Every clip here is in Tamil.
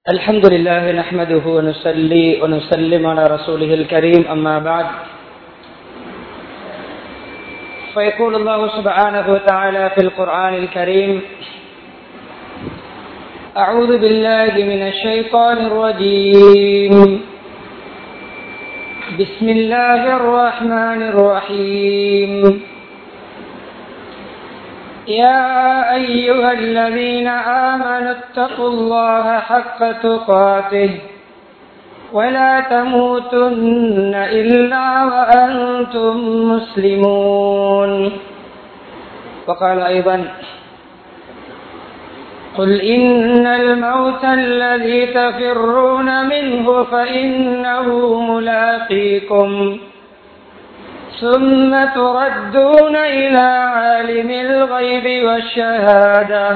الحمد لله نحمده ونصلي ونسلم على رسوله الكريم أما بعد فيقول الله سبحانه وتعالى في القرآن الكريم أعوذ بالله من الشيطان الرجيم بسم الله الرحمن الرحيم يا أيها الذين آمنوا اتقوا الله حق تقاته ولا تموتن إلا وأنتم مسلمون وقال أيضا قل إن الموت الذي تفرون منه فإنه ملاقيكم ثم تردون إلى عالم الغيب والشهادة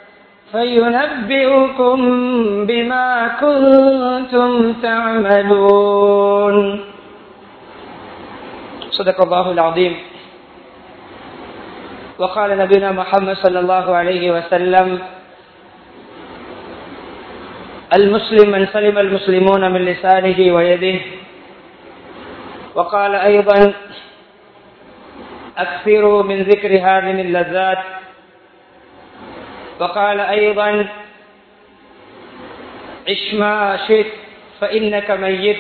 فينبئكم بما كنتم تعملون صدق الله العظيم وقال نبينا محمد صلى الله عليه وسلم المسلم من سلم المسلمون من لسانه ويده وقال أيضا أكثروا من ذكر هذه اللذات وقال أيضا عش ما شئت فإنك ميت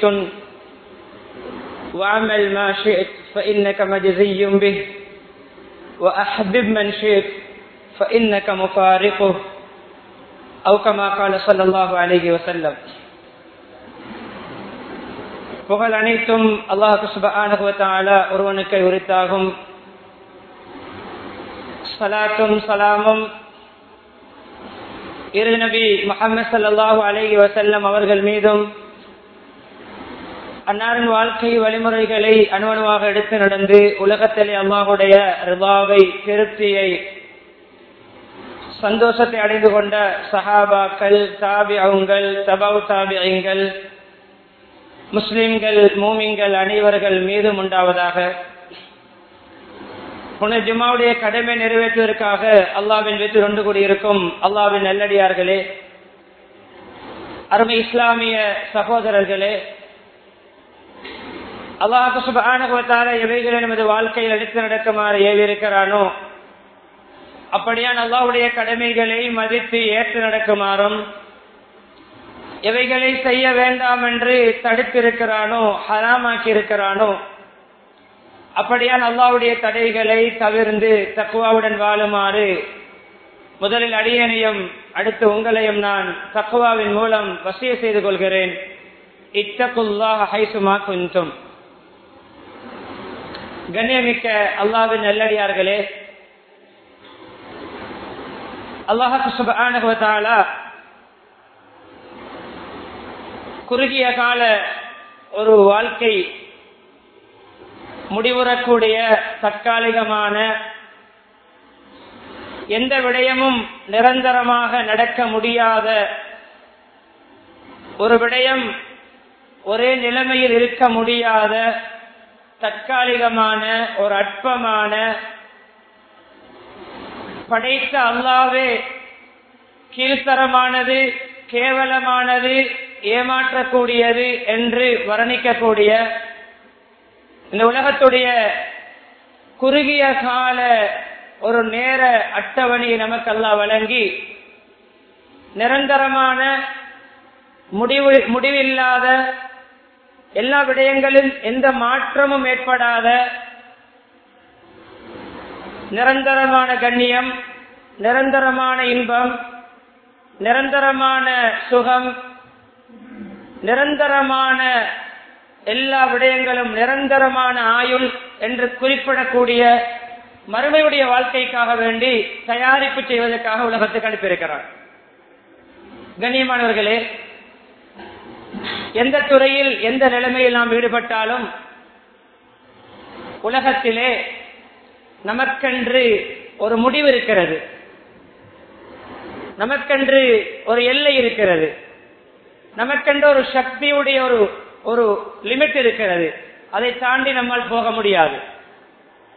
وعمل ما شئت فإنك مجزي به وأحبب من شئت فإنك مفارقه أو كما قال صلى الله عليه وسلم புகழ் அனைத்தும் அல்லாஹு சுபானுவத்தாலா ஒருவனுக்கு உரித்தாகும் சலாத்தும் சலாமும் இரு நபி முகமது சல்லாஹூ அலஹி வசல்லம் அவர்கள் மீதும் அன்னாரின் வாழ்க்கை வழிமுறைகளை அணுவணுவாக எடுத்து நடந்து உலகத்திலே அல்லாஹுடைய ரிபாவை திருப்தியை சந்தோஷத்தை அடைந்து கொண்ட சஹாபாக்கள் தாபியங்கள் தபாவு தாபியங்கள் முஸ்லிம்கள் மூமிங்கள் அனைவர்கள் மீதும் உண்டாவதாக புனர் ஜுமாவுடைய கடமை நிறைவேற்றுவதற்காக அல்லாவின் வீட்டில் ஒன்று கூடியிருக்கும் அல்லாவின் நல்லடியார்களே அருமை இஸ்லாமிய சகோதரர்களே அல்லாஹு சுபானுவத்தால எவைகளை நமது வாழ்க்கையில் எடுத்து நடக்குமாறு ஏவிருக்கிறானோ அப்படியான் அல்லாவுடைய கடமைகளை மதித்து ஏற்று நடக்குமாறும் எவைகளை செய்ய வேண்டாம் என்று தடுத்திருக்கிறானோ ஹராமாக்கி இருக்கிறானோ அப்படியான் அல்லாவுடைய தடைகளை தவிர்ந்து தக்குவாவுடன் வாழுமாறு முதலில் அடியனையும் அடுத்து உங்களையும் நான் தக்குவாவின் மூலம் வசிய செய்து கொள்கிறேன் இத்தகுல்லா ஹைசுமா குந்தும் கண்ணியமிக்க அல்லாவின் நல்லடியார்களே அல்லாஹு சுபானுவத்தாலா குறுகிய கால ஒரு வாழ்க்கை முடிவுறக்கூடிய தற்காலிகமான எந்த விடயமும் நிரந்தரமாக நடக்க முடியாத ஒரு விடயம் ஒரே நிலைமையில் இருக்க முடியாத தற்காலிகமான ஒரு அற்பமான படைத்த அல்லாவே கீழ்த்தரமானது கேவலமானது ஏமாற்றக்கூடியது என்று வர்ணிக்கக்கூடிய இந்த உலகத்துடைய குறுகிய கால ஒரு நேர அட்டவணையை நமக்கெல்லாம் வழங்கி நிரந்தரமான முடிவு முடிவில்லாத எல்லா விடயங்களில் எந்த மாற்றமும் ஏற்படாத நிரந்தரமான கண்ணியம் நிரந்தரமான இன்பம் நிரந்தரமான சுகம் நிரந்தரமான எல்லா விடயங்களும் நிரந்தரமான ஆயுள் என்று குறிப்பிடக்கூடிய மறுமையுடைய வாழ்க்கைக்காக வேண்டி தயாரிப்பு செய்வதற்காக உலகத்துக்கு அனுப்பியிருக்கிறார் கண்ணியமானவர்களே எந்த துறையில் எந்த நிலைமையில் நாம் ஈடுபட்டாலும் உலகத்திலே நமக்கென்று ஒரு முடிவு இருக்கிறது நமக்கென்று ஒரு எல்லை இருக்கிறது நமக்கென்று ஒரு சக்தியுடைய ஒரு ஒரு லிமிட் இருக்கிறது அதை தாண்டி நம்மால் போக முடியாது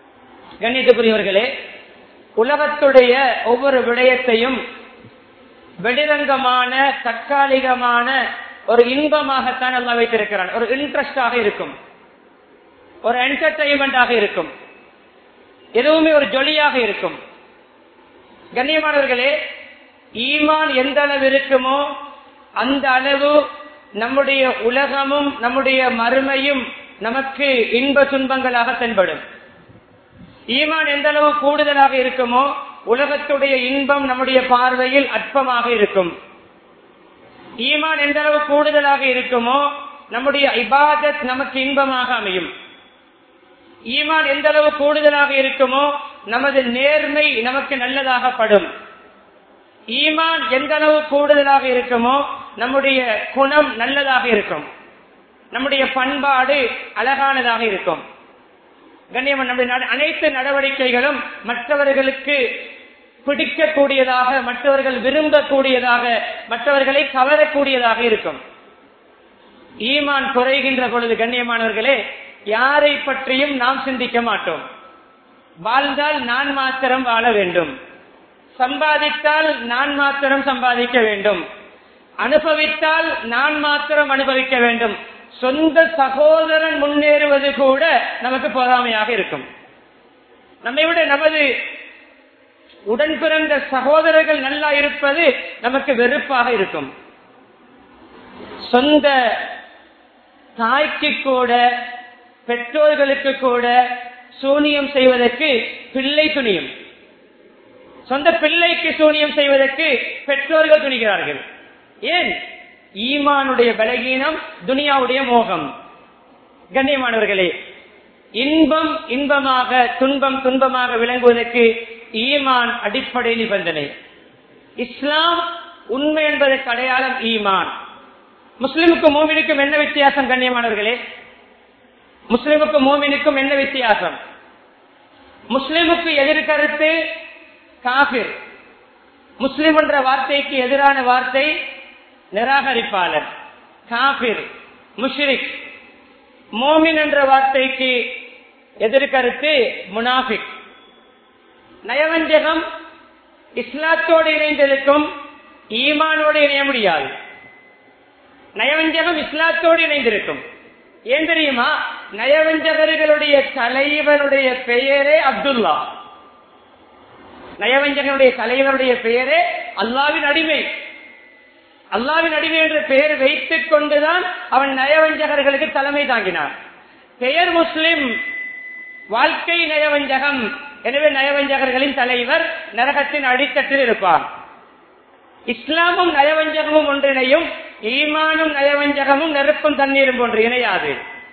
கண்ணியத்துக்குரியவர்களே உலகத்துடைய ஒவ்வொரு விடயத்தையும் வெளிரங்கமான தற்காலிகமான ஒரு இன்பமாகத்தான் அல்லா வைத்திருக்கிறான் ஒரு இன்ட்ரெஸ்டாக இருக்கும் ஒரு என்டர்டைன்மெண்டாக இருக்கும் எதுவுமே ஒரு ஜொலியாக இருக்கும் கண்ணியமானவர்களே ஈமான் எந்த அளவு இருக்குமோ அந்த அளவு நம்முடைய உலகமும் நம்முடைய மறுமையும் நமக்கு இன்ப துன்பங்களாக தென்படும் ஈமான் எந்த அளவு கூடுதலாக இருக்குமோ உலகத்துடைய இன்பம் நம்முடைய பார்வையில் அற்பமாக இருக்கும் ஈமான் எந்த அளவு கூடுதலாக இருக்குமோ நம்முடைய இபாதத் நமக்கு இன்பமாக அமையும் ஈமான் எந்த அளவு கூடுதலாக இருக்குமோ நமது நேர்மை நமக்கு நல்லதாகப்படும் ஈமான் எந்த அளவு கூடுதலாக இருக்குமோ நம்முடைய குணம் நல்லதாக இருக்கும் நம்முடைய பண்பாடு அழகானதாக இருக்கும் கண்ணியமன் நம்முடைய நட- அனைத்து நடவடிக்கைகளும் மற்றவர்களுக்கு பிடிக்கக்கூடியதாக மற்றவர்கள் விரும்பக்கூடியதாக மற்றவர்களை கவரக்கூடியதாக இருக்கும் ஈமான் குறைகின்ற பொழுது கண்ணியமானவர்களே யாரை பற்றியும் நாம் சிந்திக்க மாட்டோம் வாழ்ந்தால் நான் மாத்திரம் வாழ வேண்டும் சம்பாதித்தால் நான் மாத்திரம் சம்பாதிக்க வேண்டும் அனுபவித்தால் நான் மாத்திரம் அனுபவிக்க வேண்டும் சொந்த சகோதரன் முன்னேறுவது கூட நமக்கு பொறாமையாக இருக்கும் நம்மை விட நமது உடன் பிறந்த சகோதரர்கள் நல்லா இருப்பது நமக்கு வெறுப்பாக இருக்கும் சொந்த தாய்க்கு கூட பெற்றோர்களுக்கு கூட சூனியம் செய்வதற்கு பிள்ளை துணியும் சொந்த பிள்ளைக்கு சூனியம் செய்வதற்கு பெற்றோர்கள் துணிகிறார்கள் ஏன் ஈமானுடைய பலகீனம் துனியாவுடைய மோகம் கண்ணியமானவர்களே இன்பம் இன்பமாக துன்பம் துன்பமாக விளங்குவதற்கு ஈமான் அடிப்படை நிபந்தனை இஸ்லாம் உண்மை என்பதற்கு அடையாளம் ஈமான் முஸ்லிமுக்கும் மோமினுக்கும் என்ன வித்தியாசம் கண்ணியமானவர்களே முஸ்லிமுக்கும் மோமினுக்கும் என்ன வித்தியாசம் முஸ்லிமுக்கு எதிர்கருத்து காபிர் முஸ்லிம் என்ற வார்த்தைக்கு எதிரான வார்த்தை நிராகரிப்பாளர் காபிர் முஷ்ரிக் மோமின் என்ற வார்த்தைக்கு எதிர்கருத்து முனாஃபிக் நயவஞ்சகம் இஸ்லாத்தோடு இணைந்திருக்கும் ஈமானோடு இணைய முடியாது நயவஞ்சகம் இஸ்லாத்தோடு இணைந்திருக்கும் ஏன் தெரியுமா நயவஞ்சகர்களுடைய தலைவனுடைய பெயரே அப்துல்லா நயவஞ்சகனுடைய தலைவனுடைய பெயரே அல்லாவின் அடிமை அல்லாவின் அடிமை என்ற பெயர் வைத்துக் கொண்டுதான் அவன் நயவஞ்சகர்களுக்கு தலைமை தாங்கினான் பெயர் முஸ்லிம் வாழ்க்கை நயவஞ்சகம் எனவே நயவஞ்சகர்களின் தலைவர் நரகத்தின் அடித்தட்டில் இருப்பார் இஸ்லாமும் நயவஞ்சகமும் ஒன்றிணையும் ஈமானும் நயவஞ்சகமும் நெருப்பும் தண்ணீரும் போன்று இணையாது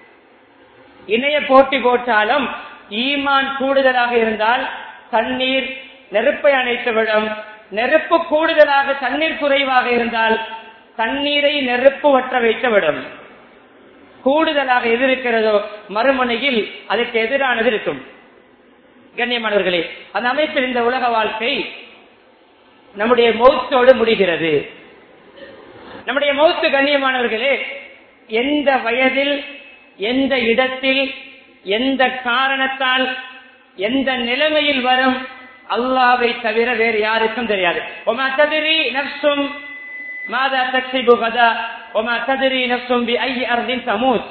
இணைய போட்டி போட்டாலும் ஈமான் கூடுதலாக இருந்தால் தண்ணீர் நெருப்பை அணைத்துவிடும் நெருப்பு கூடுதலாக தண்ணீர் குறைவாக இருந்தால் தண்ணீரை நெருப்பு வற்ற வைத்துவிடும் கூடுதலாக எது இருக்கிறதோ மறுமுனையில் அதற்கு எதிரானது இருக்கும் கண்ணியமானவர்களே அந்த அமைப்பில் இந்த உலக வாழ்க்கை நம்முடைய மௌத்தோடு முடிகிறது நம்முடைய மௌத்து கண்ணியமானவர்களே எந்த வயதில் எந்த இடத்தில் எந்த காரணத்தால் எந்த நிலைமையில் வரும் அல்லாவை தவிர வேறு யாருக்கும் தெரியாது ஒமா ததிரி நப்சும் மாதா தக்சிபு கதா ஒமா ததிரி நப்சும் பி ஐ அர்தின் சமூத்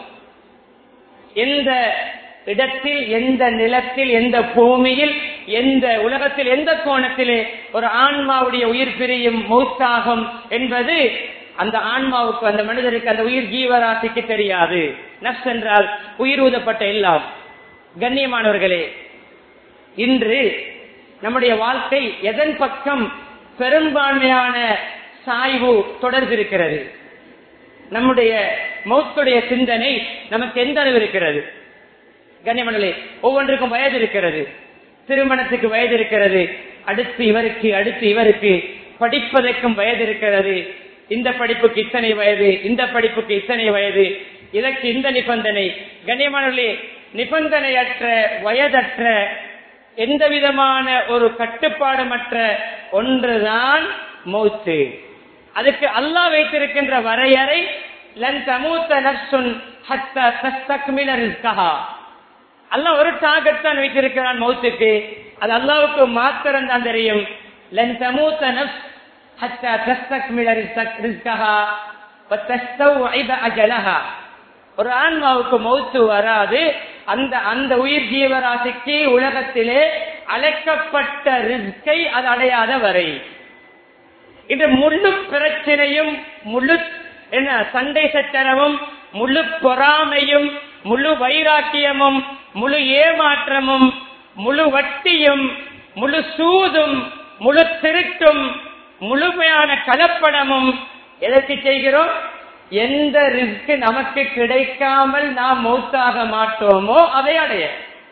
எந்த இடத்தில் எந்த நிலத்தில் எந்த பூமியில் எந்த உலகத்தில் எந்த கோணத்திலே ஒரு ஆன்மாவுடைய உயிர் பிரியும் மௌத்தாகும் என்பது அந்த ஆன்மாவுக்கு அந்த மனிதருக்கு அந்த உயிர் ஜீவராசிக்கு தெரியாது நப்ஸ் என்றால் உயிர் ஊதப்பட்ட எல்லாம் கண்ணியமானவர்களே இன்று நம்முடைய வாழ்க்கை எதன் பக்கம் பெரும்பான்மையான சாய்வு தொடர்பிருக்கிறது நம்முடைய மௌத்துடைய சிந்தனை நமக்கு எந்த அளவு இருக்கிறது கண்ணியமனே ஒவ்வொன்றுக்கும் வயது இருக்கிறது திருமணத்துக்கு வயது இருக்கிறது அடுத்து இவருக்கு அடுத்து இவருக்கு படிப்பதற்கும் வயது இருக்கிறது இந்த படிப்புக்கு இத்தனை வயது இந்த படிப்புக்கு இத்தனை வயது இதற்கு இந்த நிபந்தனை கண்ணியமானவர்களே நிபந்தனையற்ற வயதற்ற எந்த விதமான ஒரு கட்டுப்பாடுமற்ற ஒன்றுதான் மௌத்து அதுக்கு அல்லாஹ் வைத்திருக்கின்ற வரையறை லன் தமூத்த நப்சுன் ஹத்தா தஸ்தக்மில ரிஸ்கஹா அல்லாஹ் ஒரு டார்கெட் தான் வைத்திருக்கிறான் மௌத்துக்கு அது அல்லாவுக்கு மாத்திரம் தான் தெரியும் லன் தமூத்த நப்ஸ் حتى تستكمل رزق- رزقها وتستوعب أجلها ஒரு ஆன்மாவுக்கு மௌத்து வராது அந்த அந்த உயிர் ஜீவராசிக்கு உலகத்திலே அழைக்கப்பட்ட ரிஸ்கை அது அடையாத வரை இந்த முழு பிரச்சனையும் முழு என்ன சண்டை சச்சரவும் முழு பொறாமையும் முழு வைராக்கியமும் முழு ஏமாற்றமும் முழு வட்டியும் முழு சூதும் முழு திருட்டும் முழுமையான கலப்படமும் எதற்கு செய்கிறோம் எந்த ரிஸ்க் நமக்கு கிடைக்காமல் நாம் மௌத்தாக மாட்டோமோ அதை அடைய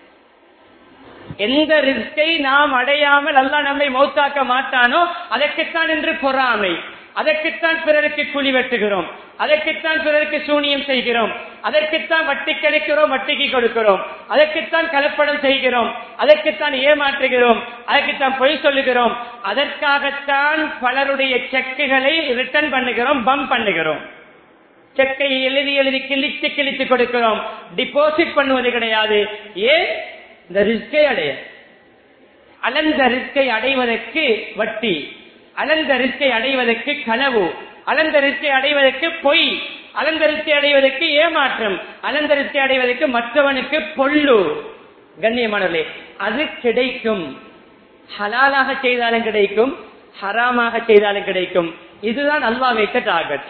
எந்த ரிஸ்கை நாம் அடையாமல் அல்லாஹ் நம்மை மௌத்தாக்க மாட்டானோ அதற்குத்தான் என்று பொறாமை அதற்குத்தான் பிறருக்கு குழி வெட்டுகிறோம் அதற்குத்தான் பிறருக்கு சூனியம் செய்கிறோம் அதற்குத்தான் வட்டி கிடைக்கிறோம் வட்டிக்கு கொடுக்கிறோம் அதற்குத்தான் கலப்படம் செய்கிறோம் அதற்குத்தான் ஏமாற்றுகிறோம் அதற்குத்தான் பொய் சொல்லுகிறோம் அதற்காகத்தான் பலருடைய செக்குகளை ரிட்டர்ன் பண்ணுகிறோம் பம் பண்ணுகிறோம் செக்கை எழுதி எழுதி கிழித்து கிழித்து கொடுக்கிறோம் டிபாசிட் பண்ணுவது கிடையாது ஏன் இந்த ரிஸ்கை அடைய அலந்த ரிஸ்கை அடைவதற்கு வட்டி அலந்த ரிஸ்கை அடைவதற்கு களவு அலந்த ரிஸ்கை அடைவதற்கு பொய் அலந்த ரிஸ்கை அடைவதற்கு ஏமாற்றம் அலந்த ரிஸ்கை அடைவதற்கு மற்றவனுக்கு பொல்லு கண்ணியமானவர்களே அது கிடைக்கும் ஹலாலாக செய்தாலும் கிடைக்கும் ஹராமாக செய்தாலும் கிடைக்கும் இதுதான் அல்வா வைத்த டார்கெட்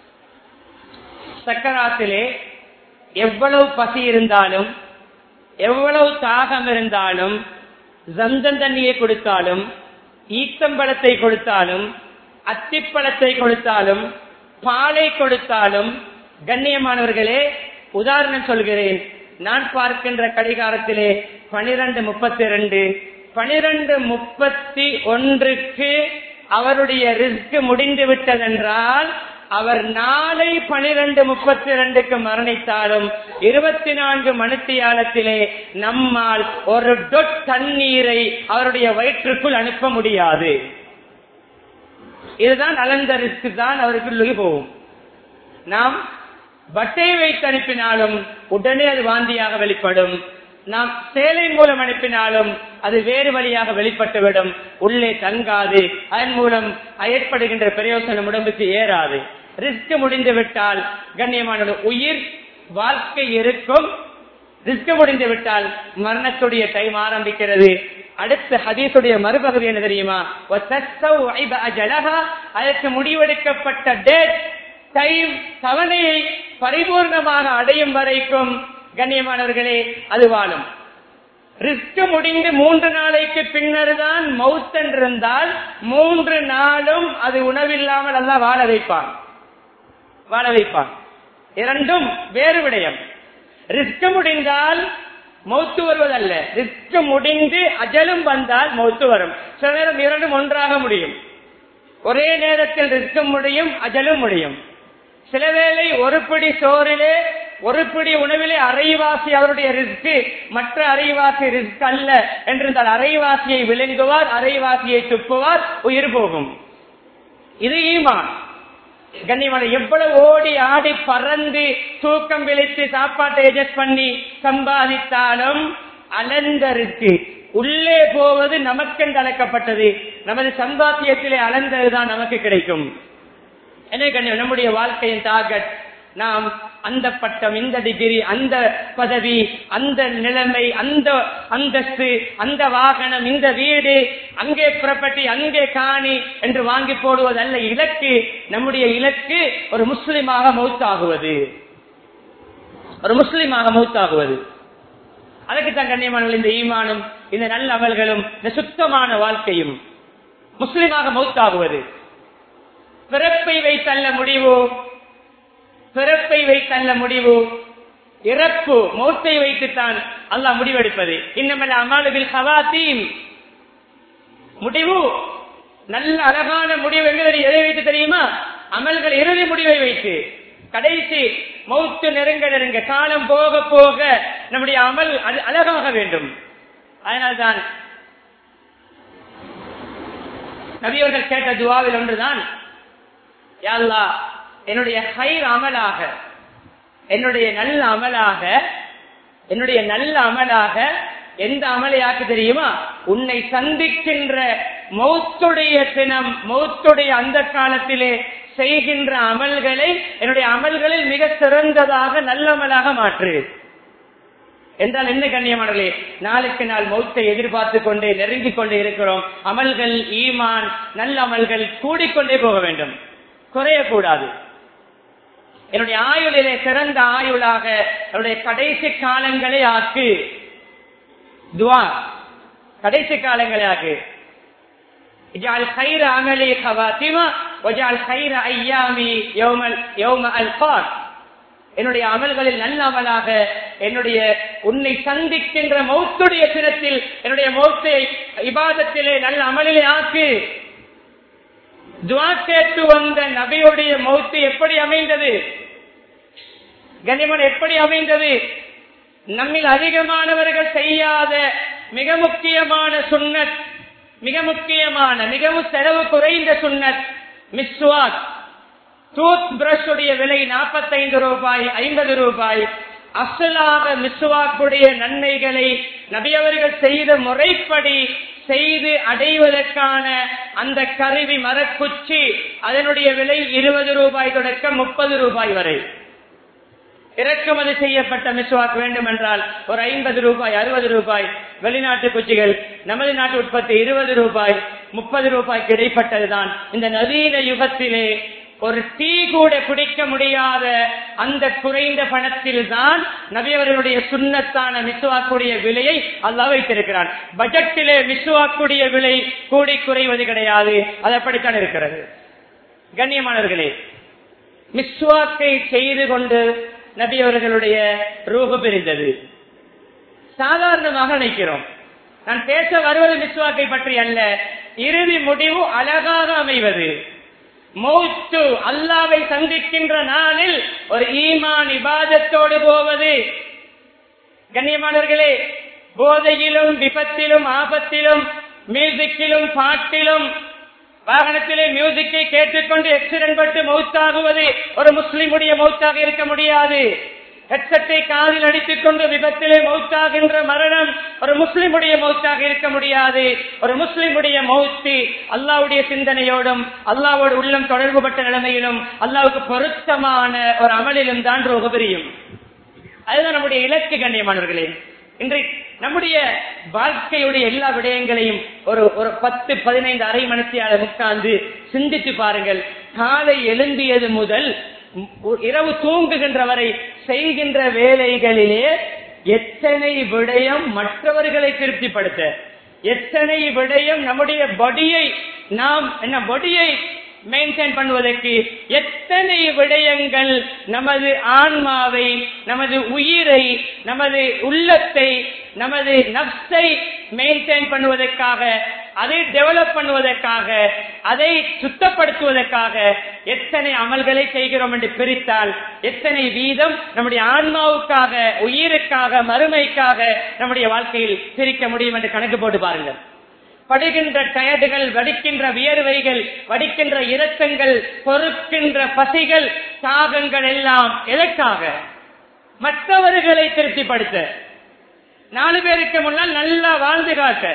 சக்கராத்திலே எவ்வளவு பசி இருந்தாலும் எவ்வளவு தாகம் இருந்தாலும் ஜந்தன் தண்ணியை கொடுத்தாலும் ஈத்தம்பழத்தை கொடுத்தாலும் அத்திப்பழத்தை கொடுத்தாலும் பாலை கொடுத்தாலும் கண்ணியமானவர்களே உதாரணம் சொல்கிறேன் நான் பார்க்கின்ற கடிகாரத்திலே பனிரெண்டு முப்பத்தி ரெண்டு பனிரெண்டு முப்பத்தி ஒன்றுக்கு அவருடைய ரிஸ்க் முடிந்து விட்டதென்றால் அவர் நாளை பனிரெண்டு முப்பத்தி ரெண்டுக்கு மரணித்தாலும் இருபத்தி நான்கு மணித்தியாலத்திலே நம்மால் ஒரு டொட் தண்ணீரை அவருடைய வயிற்றுக்குள் அனுப்ப முடியாது இதுதான் அலந்த ரிஸ்க் தான் அவருக்குள்ளே போகும் நாம் பட்டையை வைத்து அனுப்பினாலும் உடனே அது வாந்தியாக வெளிப்படும் நாம் சேலை மூலம் அனுப்பினாலும் அது வேறு வழியாக வெளிப்பட்டுவிடும் உள்ளே தங்காது அதன் மூலம் ஏற்படுகின்ற பிரயோசனம் உடம்புக்கு ஏறாது ரிஸ்க் முடிந்து விட்டால் கண்ணியமான உயிர் வாழ்க்கை இருக்கும் ரிஸ்க் முடிந்து விட்டால் மரணத்துடைய டைம் ஆரம்பிக்கிறது அடுத்த ஹதீசுடைய மறுபகுதி என்ன தெரியுமா அதற்கு முடிவெடுக்கப்பட்ட டேட் டைம் தவணையை பரிபூர்ணமாக அடையும் வரைக்கும் கண்ணியமானவர்களே அது வாழும் ரிஸ்க் முடிந்து மூன்று நாளைக்கு பின்னர் தான் மவுத் என்றிருந்தால் மூன்று நாளும் அது உணவில்லாமல் அல்ல வாழ வைப்பான் வாழ வைப்பான் இரண்டும் வேறு விடயம் ரிஸ்க் முடிந்தால் மௌத்து வருவதல்ல ரிஸ்க் முடிந்து அஜலும் வந்தால் மௌத்து வரும் சில நேரம் இரண்டும் ஒன்றாக முடியும் ஒரே நேரத்தில் ரிஸ்க் முடியும் அஜலும் முடியும் சில வேளை ஒரு பிடி சோறிலே ஒரு பிடி உணவிலே அரைவாசி அவருடைய ரிஸ்க் மற்ற அரைவாசி ரிஸ்க் அல்ல என்றிருந்தால் அரைவாசியை விழுங்குவார் அரைவாசியை துப்புவார் உயிர் போகும் இது ஈமான் கண்ணியமான எவ்வளவு ஓடி ஆடி பறந்து தூக்கம் விழித்து சாப்பாட்டை அட்ஜஸ்ட் பண்ணி சம்பாதித்தாலும் அலந்தருக்கு உள்ளே போவது நமக்கென்று அழைக்கப்பட்டது நமது சம்பாத்தியத்திலே அலந்ததுதான் நமக்கு கிடைக்கும் எனவே கண்ணியம் நம்முடைய வாழ்க்கையின் டார்கெட் நாம் அந்த பட்டம் இந்த டிகிரி அந்த பதவி அந்த நிலைமை அந்த அந்தஸ்து அந்த வாகனம் இந்த வீடு அங்கே ப்ராப்பர்ட்டி அங்கே காணி என்று வாங்கி போடுவதல்ல இலக்கு நம்முடைய இலக்கு ஒரு முஸ்லிமாக மௌத்தாகுவது ஒரு முஸ்லிமாக மௌத்தாகுவது அதுக்கு தான் கண்ணியமானவர்கள் இந்த ஈமானும் இந்த நல்ல அமல்களும் இந்த சுத்தமான வாழ்க்கையும் முஸ்லிமாக மௌத்தாகுவது பிறப்பை வைத்தல்ல முடிவு பிறப்பை வைத்தல்ல முடிவு இறப்பு மௌத்தை வைத்துத்தான் அல்லாஹ் முடிவெடுப்பது இன்னமல்ல அமாலுபில் ஹவாத்தீம் முடிவு நல்ல அழகான முடிவு எங்க எதை வைத்து தெரியுமா அமல்கள் இறுதி முடிவை வைத்து கடைசி மௌத்து நெருங்க நெருங்க காலம் போக போக நம்முடைய அமல் அது அழகாக வேண்டும் அதனால்தான் நபியவர்கள் கேட்ட துவாவில் ஒன்றுதான் யாழ்லா என்னுடைய ஹைர் அமலாக என்னுடைய நல்ல அமலாக என்னுடைய நல்ல அமலாக எந்த அமலையாக்கு தெரியுமா உன்னை சந்திக்கின்ற மௌத்துடைய தினம் மௌத்துடைய அந்த காலத்திலே செய்கின்ற அமல்களை என்னுடைய அமல்களில் மிக சிறந்ததாக நல்லமலாக மாற்று என்றால் என்ன கண்ணியமானே நாளுக்கு நாள் மௌத்தை எதிர்பார்த்து கொண்டே நெருங்கிக் கொண்டே இருக்கிறோம் அமல்கள் ஈமான் நல்ல அமல்கள் கூடிக்கொண்டே போக வேண்டும் குறையக்கூடாது என்னுடைய ஆயுளிலே சிறந்த ஆயுளாக என்னுடைய கடைசி காலங்களை ஆக்கு துவா கடைசி காலங்களை ஆக்கு اجعل خير عملي خواتمة واجعل خير ايامي يوم يوم القاك என்னுடைய அமல்களில் நல்ல அமலாக என்னுடைய உன்னை சந்திக்கின்ற மௌத்துடைய தினத்தில் என்னுடைய மௌத்தை இபாதத்திலே நல்ல அமலிலே ஆக்கு துவா கேட்டு வந்த நபியுடைய மௌத்து எப்படி அமைந்தது கனிமன் எப்படி அமைந்தது நம்மில் அதிகமானவர்கள் செய்யாத மிக முக்கியமான சுன்னத் மிக முக்கியமான மிகவும் செலவு குறைந்த சுன்னத் மிஸ்வாக் டூத் பிரஷ் உடைய விலை நாற்பத்தைந்து ரூபாய் ஐம்பது ரூபாய் அசலாக மிஸ்வாக்குடைய நன்மைகளை நபியவர்கள் செய்த முறைப்படி செய்து அடைவதற்கான அந்த கருவி மரக்குச்சி அதனுடைய விலை இருபது ரூபாய் தொடக்க முப்பது ரூபாய் வரை இறக்குமதி செய்யப்பட்ட மிஸ்வாக் வேண்டும் என்றால் ஒரு ஐம்பது ரூபாய் அறுபது ரூபாய் வெளிநாட்டு குச்சிகள் நமது நாட்டு உற்பத்தி இருபது ரூபாய் முப்பது ரூபாய்க்கு இடைப்பட்டதுதான் இந்த நவீன யுகத்திலே ஒரு டீ கூட குடிக்க முடியாத அந்த குறைந்த பணத்தில் தான் நபியவர்களுடைய சுண்ணத்தான மிசுவாக்குடைய விலையை அல்லா வைத்திருக்கிறான் பட்ஜெட்டிலே மிசுவாக்குடைய விலை கூடி குறைவது கிடையாது அது அப்படித்தான் இருக்கிறது கண்ணியமானவர்களே மிஸ்வாக்கை செய்து கொண்டு நபி அவர்களுடைய ரூபு பிரிந்தது சாதாரணமாக நினைக்கிறோம் நான் பேச வருவது மிஸ்வாக்கை பற்றி அல்ல இறுதி முடிவு அழகாக அமைவது மௌத்து அல்லாவை சந்திக்கின்ற நாளில் ஒரு ஈமான் இபாதத்தோடு போவது கண்ணியமானவர்களே போதையிலும் விபத்திலும் ஆபத்திலும் மியூசிக்கிலும் பாட்டிலும் வாகனத்திலே மியூசிக்கை கேட்டுக்கொண்டு எக்சிடென்ட் பட்டு மௌத்தாகுவது ஒரு முஸ்லிமுடைய மௌத்தாக இருக்க முடியாது ஹெட்செட்டை காதில் அடித்துக் கொண்டு விபத்திலே மௌத்தாகின்ற மரணம் ஒரு முஸ்லிமுடைய மௌத்தாக இருக்க முடியாது ஒரு முஸ்லிமுடைய மௌத்து அல்லாவுடைய சிந்தனையோடும் அல்லாவோடு உள்ளம் தொடர்புபட்ட நிலைமையிலும் அல்லாவுக்கு பொருத்தமான ஒரு அமலிலும் தான் ரோக பிரியும் அதுதான் நம்முடைய இலக்கு கண்ணியமானவர்களே இன்றை நம்முடைய வாழ்க்கையுடைய எல்லா விடயங்களையும் ஒரு ஒரு பத்து பதினைந்து அரை மனத்தியால உட்கார்ந்து சிந்தித்து பாருங்கள் காலை எழும்பியது முதல் இரவு தூங்குகின்ற வரை செய்கின்ற வேலைகளிலே எத்தனை விடயம் மற்றவர்களை திருப்திப்படுத்த எத்தனை விடயம் நம்முடைய பொடியை நாம் என்ன பொடியை மெயின்டைன் பண்ணுவதற்கு எத்தனை விடயங்கள் நமது ஆன்மாவை நமது உயிரை நமது உள்ளத்தை நமது நப்சை மெயின்டைன் பண்ணுவதற்காக அதை டெவலப் பண்ணுவதற்காக அதை சுத்தப்படுத்துவதற்காக எத்தனை அமல்களை செய்கிறோம் என்று பிரித்தால் எத்தனை வீதம் நம்முடைய ஆன்மாவுக்காக உயிருக்காக மறுமைக்காக நம்முடைய வாழ்க்கையில் பிரிக்க முடியும் என்று கணக்கு போட்டு பாருங்கள் படுகின்ற டயர்டுகள் வடிக்கின்ற வியர்வைகள் வடிக்கின்ற இரத்தங்கள் பொறுக்கின்ற பசிகள் தாகங்கள் எல்லாம் எதற்காக மற்றவர்களை திருப்திப்படுத்த நாலு பேருக்கு முன்னால் நல்லா வாழ்ந்து காட்ட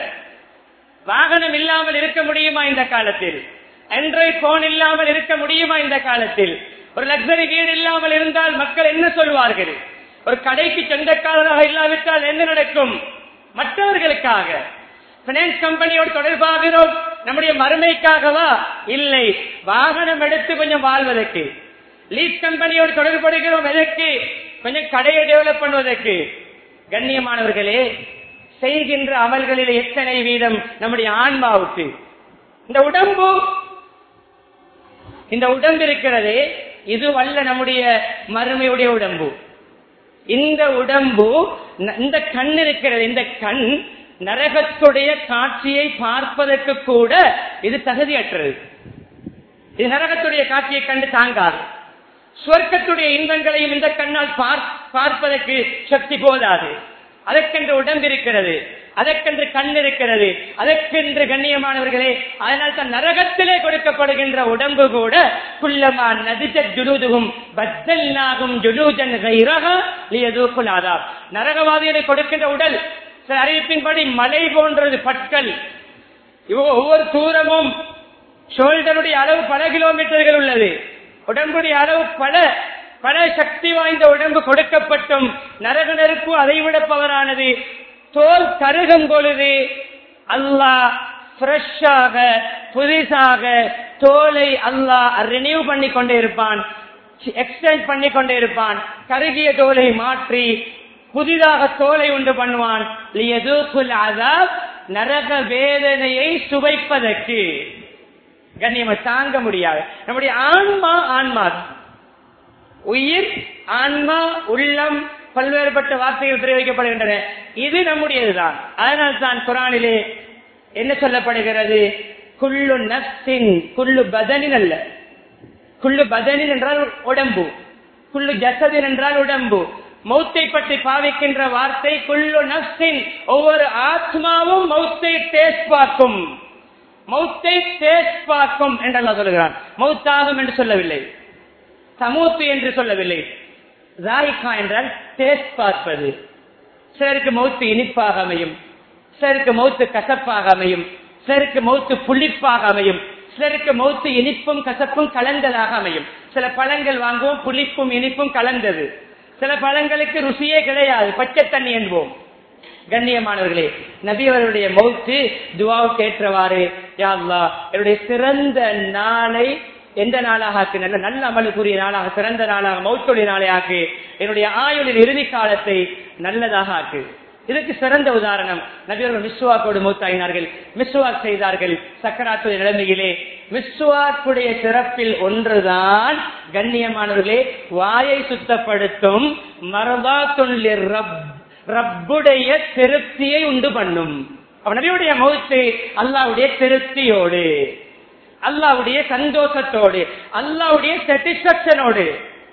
வாகனம் இல்லாமல் இருக்க முடியுமா இந்த காலத்தில் ஆண்ட்ராய்ட் போன் இல்லாமல் இருக்க முடியுமா இந்த காலத்தில் ஒரு லக்ஸரி வீடு இல்லாமல் இருந்தால் மக்கள் என்ன சொல்வார்கள் ஒரு கடைக்கு சொந்தக்காரராக இல்லாவிட்டால் என்ன நடக்கும் மற்றவர்களுக்காக பினான்ஸ் கம்பெனியோடு தொடர்பாகிறோம் நம்முடைய மறுமைக்காகவா இல்லை வாகனம் எடுத்து கொஞ்சம் வாழ்வதற்கு லீஸ் கம்பெனியோடு தொடர்படுகிறோம் எதற்கு கொஞ்சம் கடையை டெவலப் பண்ணுவதற்கு கண்ணியமானவர்களே செய்கின்ற அமல்களில் எத்தனை வீதம் நம்முடைய ஆன்மாவுக்கு இந்த உடம்பு இந்த உடம்பு இருக்கிறது இது வல்ல நம்முடைய மறுமையுடைய உடம்பு இந்த உடம்பு இந்த கண் இருக்கிறது இந்த கண் நரகத்துடைய காட்சியை பார்ப்பதற்கு கூட இது தகுதியற்றது இது நரகத்துடைய காட்சியை கண்டு தாங்காது சொர்க்கத்துடைய இன்பங்களையும் இந்த கண்ணால் பார்ப்பதற்கு சக்தி போதாது அதற்கென்று உடம்பு இருக்கிறது அதற்கென்று கண் இருக்கிறது அதற்கென்று கண்ணியமானவர்களே அதனால் தான் நரகத்திலே கொடுக்கப்படுகின்ற உடம்பு கூட குள்ளமா நதிஜ ஜுலூதுகும் பத்தல்லாகும் ஜுலூஜன் கைரகா நரகவாதிகளை கொடுக்கின்ற உடல் சில அறிவிப்பின்படி மலை போன்றது பட்கள் இவ ஒவ்வொரு தூரமும் ஷோல்டருடைய அளவு பல கிலோமீட்டர்கள் உள்ளது உடம்புடைய அளவு பல பல சக்தி வாய்ந்த உடம்பு கொடுக்கப்பட்டும் நரக நெருப்பு அதைவிட பவரானது தோல் கருகும் பொழுது அல்லாஹ் ஃப்ரெஷ்ஷாக புதிசாக தோலை அல்லாஹ் ரினியூ பண்ணி கொண்டே இருப்பான் எக்ஸ்டெண்ட் பண்ணி கொண்டே இருப்பான் கருகிய தோலை மாற்றி புதிதாக தோலை உண்டு பண்ணுவான் லியதூக்குல் அதாப் நரக வேதனையை சுவைப்பதற்கு கண்ணியமா தாங்க முடியாது நம்முடைய ஆன்மா ஆன்மா உயிர் ஆன்மா உள்ளம் பல்வேறுபட்ட வார்த்தைகள் பிரயோகிக்கப்படுகின்றன இது நம்முடையதுதான் அதனால் தான் குரானிலே என்ன சொல்லப்படுகிறது குள்ளு நப்சின் குள்ளு பதனின் அல்ல குள்ளு பதனின் என்றால் உடம்பு குள்ளு ஜசதின் என்றால் உடம்பு மௌத்தை பற்றி பாவிக்கின்ற வார்த்தை குள்ளு நப்சின் ஒவ்வொரு ஆத்மாவும் மௌத்தை டேஸ்ட் பார்க்கும் மௌத்தை டேஸ்ட் பார்க்கும் என்றெல்லாம் சொல்லுகிறான் மௌத்தாகும் என்று சொல்லவில்லை சமூத்து என்று சொல்லவில்லை ராய்கா என்றால் டேஸ்ட் பார்ப்பது சிலருக்கு மௌத்து இனிப்பாக அமையும் சிலருக்கு மௌத்து கசப்பாக அமையும் சிலருக்கு மௌத்து புளிப்பாக அமையும் சிலருக்கு மௌத்து இனிப்பும் கசப்பும் கலந்ததாக அமையும் சில பழங்கள் வாங்குவோம் புளிப்பும் இனிப்பும் கலந்தது சில பழங்களுக்கு ருசியே கிடையாது பச்சை தண்ணி என்போம் கண்ணியமானவர்களே நபி அவர்களுடைய மௌத்து துவாவுக்கு ஏற்றவாறு யா அல்லாஹ் என்னுடைய சிறந்த நாளை எந்த நாளாக ஆக்கு நல்ல நல்ல அமலுக்குரிய நாளாக சிறந்த நாளாக மௌத்துடைய நாளை ஆக்கு என்னுடைய ஆயுளின் இறுதி காலத்தை நல்லதாக ஆக்கு இதுக்கு சிறந்த உதாரணம் நபியர்கள் மிஸ்வாக்கோடு மூத்தாயினார்கள் மிஸ்வாக் செய்தார்கள் சக்கராத்துடைய நிலைமையிலே மிஸ்வாக்குடைய சிறப்பில் ஒன்றுதான் கண்ணியமானவர்களே வாயை சுத்தப்படுத்தும் மரபாத்துள்ள ரப் ரப்புடைய திருப்தியை உண்டு பண்ணும் அப்ப நபியுடைய மௌத்து அல்லாவுடைய திருப்தியோடு அல்லாவுடைய சந்தோஷத்தோடு அல்லாவுடைய சாட்டிஸ்பேக்சனோடு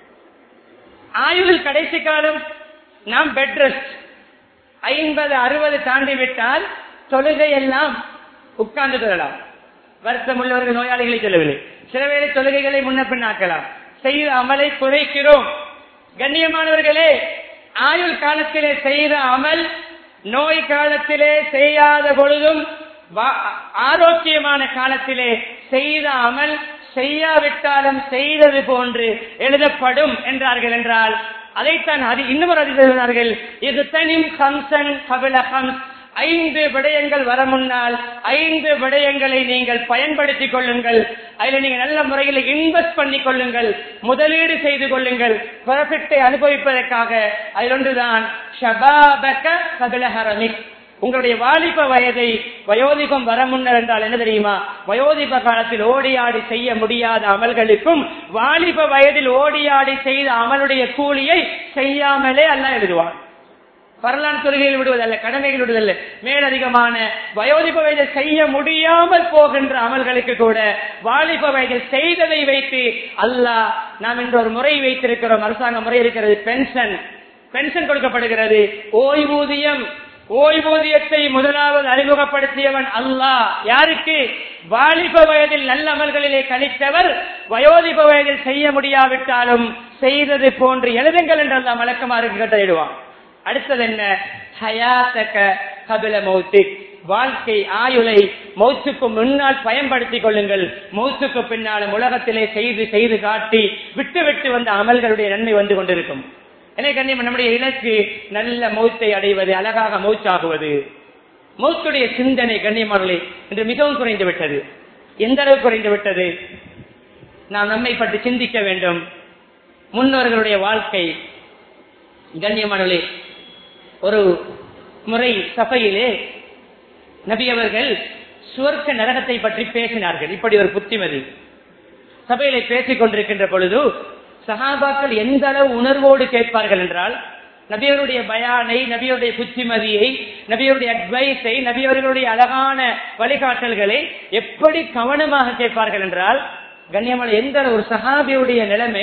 ஆயுள் கடைசி காலம் நாம் பெட் ரெஸ்ட் ஐம்பது அறுபது தாண்டி விட்டால் தொழுகை எல்லாம் உட்கார்ந்து தரலாம் வருத்தம் உள்ளவர்கள் நோயாளிகளை சொல்லவில்லை சில வேளை தொழுகைகளை முன்ன பின்னாக்கலாம் செய்த அமலை குறைக்கிறோம் கண்ணியமானவர்களே ஆயுள் காலத்திலே செய்த அமல் நோய் காலத்திலே செய்யாத பொழுதும் வா- ஆரோக்கியமான காலத்திலே செய்த அமல் செய்யாவிட்டாலும் செய்தது போன்று எழுதப்படும் என்றார்கள் என்றால் அதைத்தான் அது இன்னும் ஒரு அதிகார்கள் இது தனிம் ஹம்சன் கபில ஹம்ஸ் ஐந்து விடயங்கள் வர முன்னால் ஐந்து விடயங்களை நீங்கள் பயன்படுத்திக் கொள்ளுங்கள் அதில் நீங்க நல்ல முறையில் இன்வெஸ்ட் பண்ணிக் கொள்ளுங்கள் முதலீடு செய்து கொள்ளுங்கள் ப்ராஃபிட்டை அனுபவிப்பதற்காக அதில் ஒன்றுதான் ஷபாபக கபிலஹரமிக் உங்களுடைய வாலிப வயதை வயோதிபம் வர முன்னர் என்றால் என்ன தெரியுமா வயோதிப காலத்தில் ஓடியாடி செய்ய முடியாத அமல்களுக்கும் வாலிப வயதில் ஓடியாடி செய்த அமலுடைய கூலியை செய்யாமலே அல்ல எழுதுவான் வரலாறு தொழுகையில் விடுவதல்ல கடமைகள் விடுவதல்ல மேலதிகமான வயோதிப வயதில் செய்ய முடியாமல் போகின்ற அமல்களுக்கு கூட வாலிப வயதில் செய்ததை வைத்து அல்லாஹ் நாம் இன்று ஒரு முறை வைத்திருக்கிறோம் அரசாங்க முறை இருக்கிறது பென்ஷன் பென்ஷன் கொடுக்கப்படுகிறது ஓய்வூதியம் ஓய்வூதியத்தை முதலாவது அறிமுகப்படுத்தியவன் அல்லாஹ் யாருக்கு வாலிப வயதில் நல்ல அமல்களிலே கழித்தவர் வயோதிப வயதில் செய்ய முடியாவிட்டாலும் செய்தது போன்று எழுதுங்கள் என்று அல்லாஹ் மலக்கமாருக்கு கட்டளையிடுவான் அடுத்தது என்ன ஹயாத்தக கபில மௌத்திக் வாழ்க்கை ஆயுளை மௌத்துக்கு முன்னால் பயன்படுத்திக் கொள்ளுங்கள் மௌத்துக்கு பின்னாலும் உலகத்திலே செய்து செய்து காட்டி விட்டு விட்டு வந்த அமல்களுடைய நன்மை வந்து கொண்டிருக்கும் எனவே கண்ணியம் நம்முடைய இலக்கு நல்ல மௌத்தை அடைவது அழகாக மௌச்சாகுவது மௌத்துடைய சிந்தனை கண்ணியமானவர்களே இன்று மிகவும் குறைந்து விட்டது எந்த அளவு குறைந்து விட்டது நாம் நம்மை பற்றி சிந்திக்க வேண்டும் முன்னோர்களுடைய வாழ்க்கை கண்ணியமானவர்களே ஒரு முறை சபையிலே நபி அவர்கள் சுவர்க்க நரகத்தை பற்றி பேசினார்கள் இப்படி ஒரு புத்திமதி சபையிலே பேசிக் கொண்டிருக்கின்ற பொழுது சஹாபாக்கள் எந்த அளவு உணர்வோடு கேட்பார்கள் என்றால் நபியவருடைய பயானை நபியருடைய புத்திமதியை நபியருடைய அட்வைஸை நபியவர்களுடைய அழகான வழிகாட்டல்களை எப்படி கவனமாக கேட்பார்கள் என்றால் கண்ணியமான எந்த ஒரு சஹாபியுடைய நிலைமை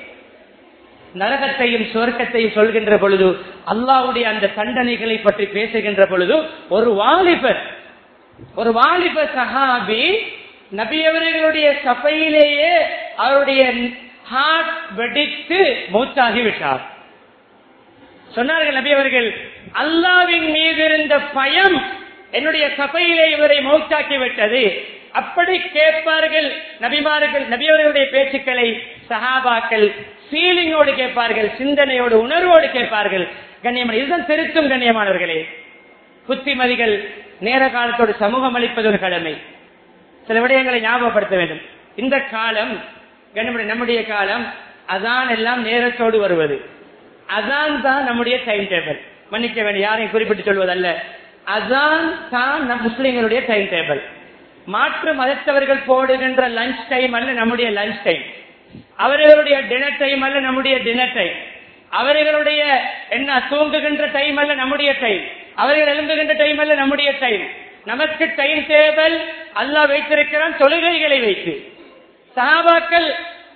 நரகத்தையும் சுவர்க்கத்தையும் சொல்கின்ற பொழுது அல்லாவுடைய அந்த தண்டனைகளை பற்றி பேசுகின்ற பொழுது ஒரு வாலிபர் ஒரு வாலிப சஹாபி நபியவர்களுடைய சபையிலேயே அவருடைய ஹார்ட் வெடித்து மூச்சாகி விட்டார் சொன்னார்கள் நபி அவர்கள் அல்லாவின் மீது இருந்த பயம் என்னுடைய சபையிலே இவரை மௌத்தாக்கி விட்டது அப்படி கேட்பார்கள் நபிமார்கள் நபியவர்களுடைய பேச்சுக்களை சஹாபாக்கள் ஃபீலிங்கோடு கேட்பார்கள் சிந்தனையோடு உணர்வோடு கேட்பார்கள் கண்ணியமான இதுதான் திருத்தும் கண்ணியமானவர்களே புத்திமதிகள் நேர காலத்தோடு சமூகம் அளிப்பது ஒரு கடமை சில விடயங்களை ஞாபகப்படுத்த வேண்டும் இந்த காலம் கண்ணியமான நம்முடைய காலம் அதான் எல்லாம் நேரத்தோடு வருவது அதான் தான் நம்முடைய டைம் டேபிள் மன்னிக்க வேண்டும் யாரையும் குறிப்பிட்டு சொல்வதல்ல அதான் தான் நம் முஸ்லிம்களுடைய டைம் டேபிள் மாற்று மதத்தவர்கள் போடுகின்ற லஞ்ச் டைம் அல்ல நம்முடைய லஞ்ச் டைம் அவர்களுடைய டினர் டைம் அல்ல நம்முடைய டினர் டைம் அவர்களுடைய என்ன தூங்குகின்ற டைம் அல்ல நம்முடைய டைம் அவர்கள் எழும்புகின்ற டைம் அல்ல நம்முடைய டைம் நமக்கு டைம் டேபிள் அல்லாஹ் வைத்திருக்கிறான் தொழுகைகளை வைத்து சஹாபாக்கள்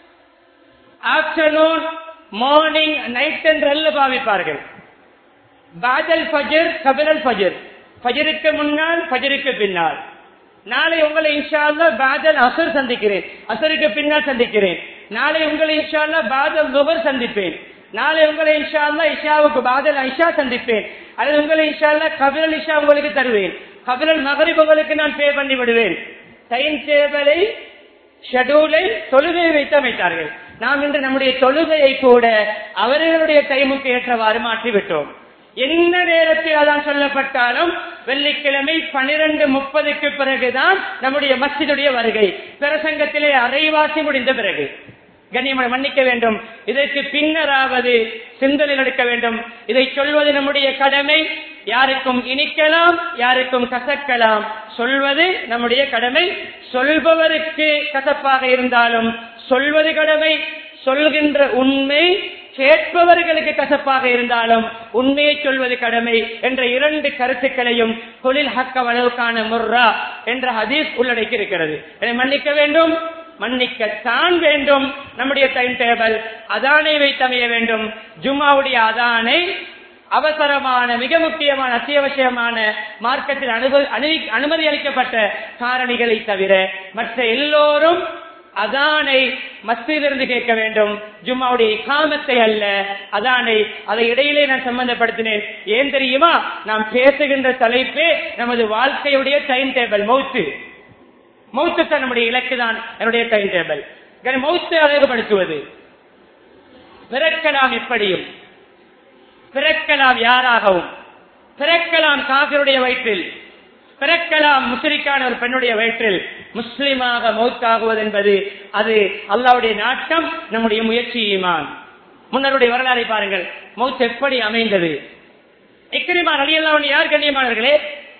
ஆப்டர்நூன் மார்னிங் நைட் என்று அல்ல பாவிப்பார்கள் பாதல் ஃபஜர் கபிலல் ஃபஜர் ஃபஜருக்கு முன்னால் ஃபஜருக்கு பின்னால் நாளை உங்களை இன்ஷா அல்லாஹ் பாதல் அசர் சந்திக்கிறேன் அசருக்கு பின்னால் சந்திக்கிறேன் நாளை உங்களை இன்ஷா அல்லாஹ் பாதல் நுகர் சந்திப்பேன் நாளை உங்களை இன்ஷா அல்லாஹ் இஷாவுக்கு பாதல் ஐஷா சந்திப்பேன் அல்லது உங்களை இன்ஷா அல்லாஹ் கபிலல் இஷா உங்களுக்கு தருவேன் கபிலல் மகரிப் உங்களுக்கு நான் பே பண்ணி விடுவேன் டைம் டேபிளை ஷெடியூலை தொழுகையை வைத்து அமைத்தார்கள் நாம் இன்று நம்முடைய தொழுகையை கூட அவர்களுடைய டைமுக்கு ஏற்றவாறு மாற்றிவிட்டோம் என்ன நேரத்தில் அதான் சொல்லப்பட்டாலும் வெள்ளிக்கிழமை பனிரெண்டு முப்பதுக்கு பிறகுதான் நம்முடைய மஸ்ஜிதுடைய வருகை பிரசங்கத்திலே அரைவாசி முடிந்த பிறகு கண்ணியமான மன்னிக்க வேண்டும் இதற்கு பின்னராவது சிந்தனை எடுக்க வேண்டும் இதை சொல்வது நம்முடைய கடமை யாருக்கும் இனிக்கலாம் யாருக்கும் கசக்கலாம் சொல்வது நம்முடைய கடமை சொல்பவருக்கு கசப்பாக இருந்தாலும் சொல்வது கடமை சொல்கின்ற உண்மை கேட்பவர்களுக்கு கசப்பாக இருந்தாலும் உண்மையை சொல்வது கடமை என்ற இரண்டு கருத்துக்களையும் தொழில் ஹக்க வளவுக்கான முர்ரா என்ற ஹதீஸ் உள்ளடக்கி இருக்கிறது இதை மன்னிக்க வேண்டும் மன்னிக்கத்தான் வேண்டும் நம்முடைய டைம் டேபிள் அதானை வைத்தமைய வேண்டும் ஜும்மாவுடைய அதானை அவசரமான மிக முக்கியமான அத்தியாவசியமான மார்க்கத்தில் அனுபவி அனுமதி- அனுமதி அளிக்கப்பட்ட காரணிகளை தவிர மற்ற எல்லோரும் அதானை மஸ்திலிருந்து கேட்க வேண்டும் ஜும்மாவுடைய காமத்தை அல்ல அதானை அதை இடையிலே நான் சம்பந்தப்படுத்தினேன் ஏன் தெரியுமா நாம் பேசுகின்ற தலைப்பே நமது வாழ்க்கையுடைய டைம் டேபிள் மௌத்து மௌத்து தான் நம்முடைய இலக்கு தான் என்னுடைய டைம் டேபிள் மௌத்தை அழகுபடுத்துவது பிறக்கலாம் எப்படியும் பிறக்கலாம் யாராகவும் பிறக்கலாம் காபிருடைய வயிற்றில் பிறக்கலாம் முஸ்லிக்கான ஒரு பெண்ணுடைய வயிற்றில் முஸ்லிமாக மௌத்தாகுவது என்பது அது அல்லாவுடைய நாட்டம் நம்முடைய முயற்சி ஈமான் முன்னருடைய வரலாறை பாருங்கள் மௌத் எப்படி அமைந்தது இக்கிரிமான் அலியல்லாவன் யார் கண்ணியமானவர்களே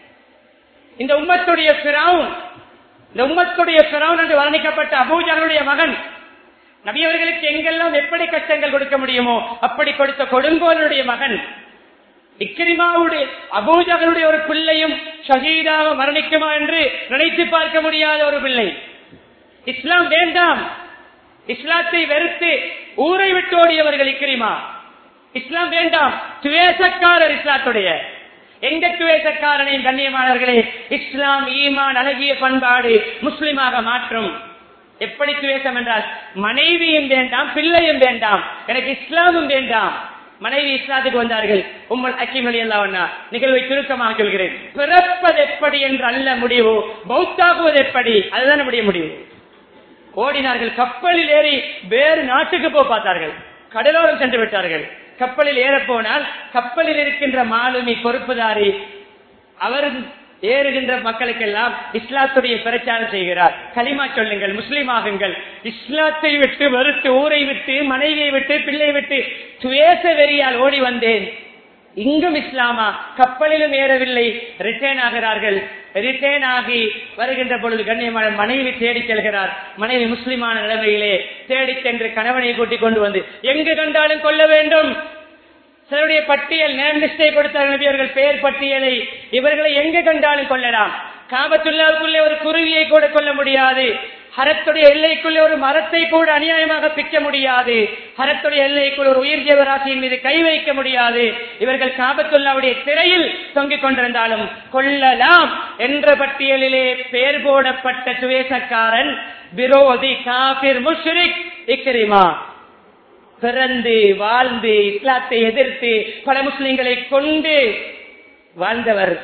இந்த உம்மத்துடைய பிராவுன் இந்த உம்மத்துடைய பிராவுன் என்று வர்ணிக்கப்பட்ட அபூஜர்களுடைய மகன் நபியவர்களுக்கு எங்கெல்லாம் எப்படி கஷ்டங்கள் கொடுக்க முடியுமோ அப்படி கொடுத்த கொடுங்கோலுடைய மகன் இக்கிரிமாவுடைய அபூஜகளுடைய ஒரு பிள்ளையும் ஷஹீதாக மரணிக்குமா என்று நினைத்து பார்க்க முடியாத ஒரு பிள்ளை இஸ்லாம் வேண்டாம் இஸ்லாத்தை வெறுத்து ஊரை விட்டு ஓடியவர்கள் இக்கிரிமா இஸ்லாம் வேண்டாம் துவேசக்காரர் இஸ்லாத்துடைய எங்க துவேசக்காரனையும் கண்ணியமானவர்களே இஸ்லாம் ஈமான் அழகிய பண்பாடு முஸ்லிமாக மாற்றும் எப்படி துவேசம் என்றால் மனைவியும் வேண்டாம் பிள்ளையும் வேண்டாம் எனக்கு இஸ்லாமும் வேண்டாம் மனைவி இஸ்லாத்துக்கு வந்தார்கள் உங்கள் அக்கிம் அலி அல்லாவண்ணா நிகழ்வை சுருக்கமாக சொல்கிறேன் பிறப்பது எப்படி என்று அல்ல முடிவு பௌத்தாகுவது எப்படி அதுதான் நம்முடைய முடிவு ஓடினார்கள் கப்பலில் ஏறி வேறு நாட்டுக்கு போக பார்த்தார்கள் கடலோரம் சென்று விட்டார்கள் கப்பலில் ஏற போனால் கப்பலில் இருக்கின்ற மாலுமி பொறுப்புதாரி அவர் ஏறுகின்ற மக்களுக்கெல்லாம் இஸ்லாத்துடைய பிரச்சாரம் செய்கிறார் களிமா சொல்லுங்கள் முஸ்லீம் ஆகுங்கள் இஸ்லாத்தை விட்டு வெறுத்து ஊரை விட்டு மனைவியை விட்டு பிள்ளை விட்டு துவேச வெறியால் ஓடி வந்தேன் இங்கும் இஸ்லாமா கப்பலிலும் ஏறவில்லை ரிட்டர்ன் ஆகிறார்கள் ரிட்டர்ன் ஆகி வருகின்ற பொழுது கண்ணியமான மனைவி தேடி செல்கிறார் மனைவி முஸ்லிமான நிலைமையிலே தேடி சென்று கணவனை கூட்டிக் கொண்டு வந்து எங்கு கண்டாலும் கொள்ள வேண்டும் சிலருடைய பட்டியல் நேம் லிஸ்டை கொடுத்த நபியர்கள் பெயர் பட்டியலை இவர்களை எங்கு கண்டாலும் கொள்ளலாம் காபத்துள்ளாவுக்குள்ளே ஒரு குருவியை கூட கொள்ள முடியாது ஹரத்துடைய எல்லைக்குள்ளே ஒரு மரத்தை கூட அநியாயமாக பிக்க முடியாது ஹரத்துடைய எல்லைக்குள் ஒரு உயிர் ஜீவராசியின் மீது கை வைக்க முடியாது இவர்கள் காபத்துள்ளாவுடைய திரையில் தொங்கிக் கொண்டிருந்தாலும் கொள்ளலாம் என்ற பட்டியலிலே பெயர் போடப்பட்ட சுவேசக்காரன் விரோதி காபிர் முஷ்ரிக் இக்ரிமா பிறந்து வாழ்ந்து இஸ்லாத்தை எதிர்த்து பல முஸ்லிம்களை கொண்டு வாழ்ந்தவர்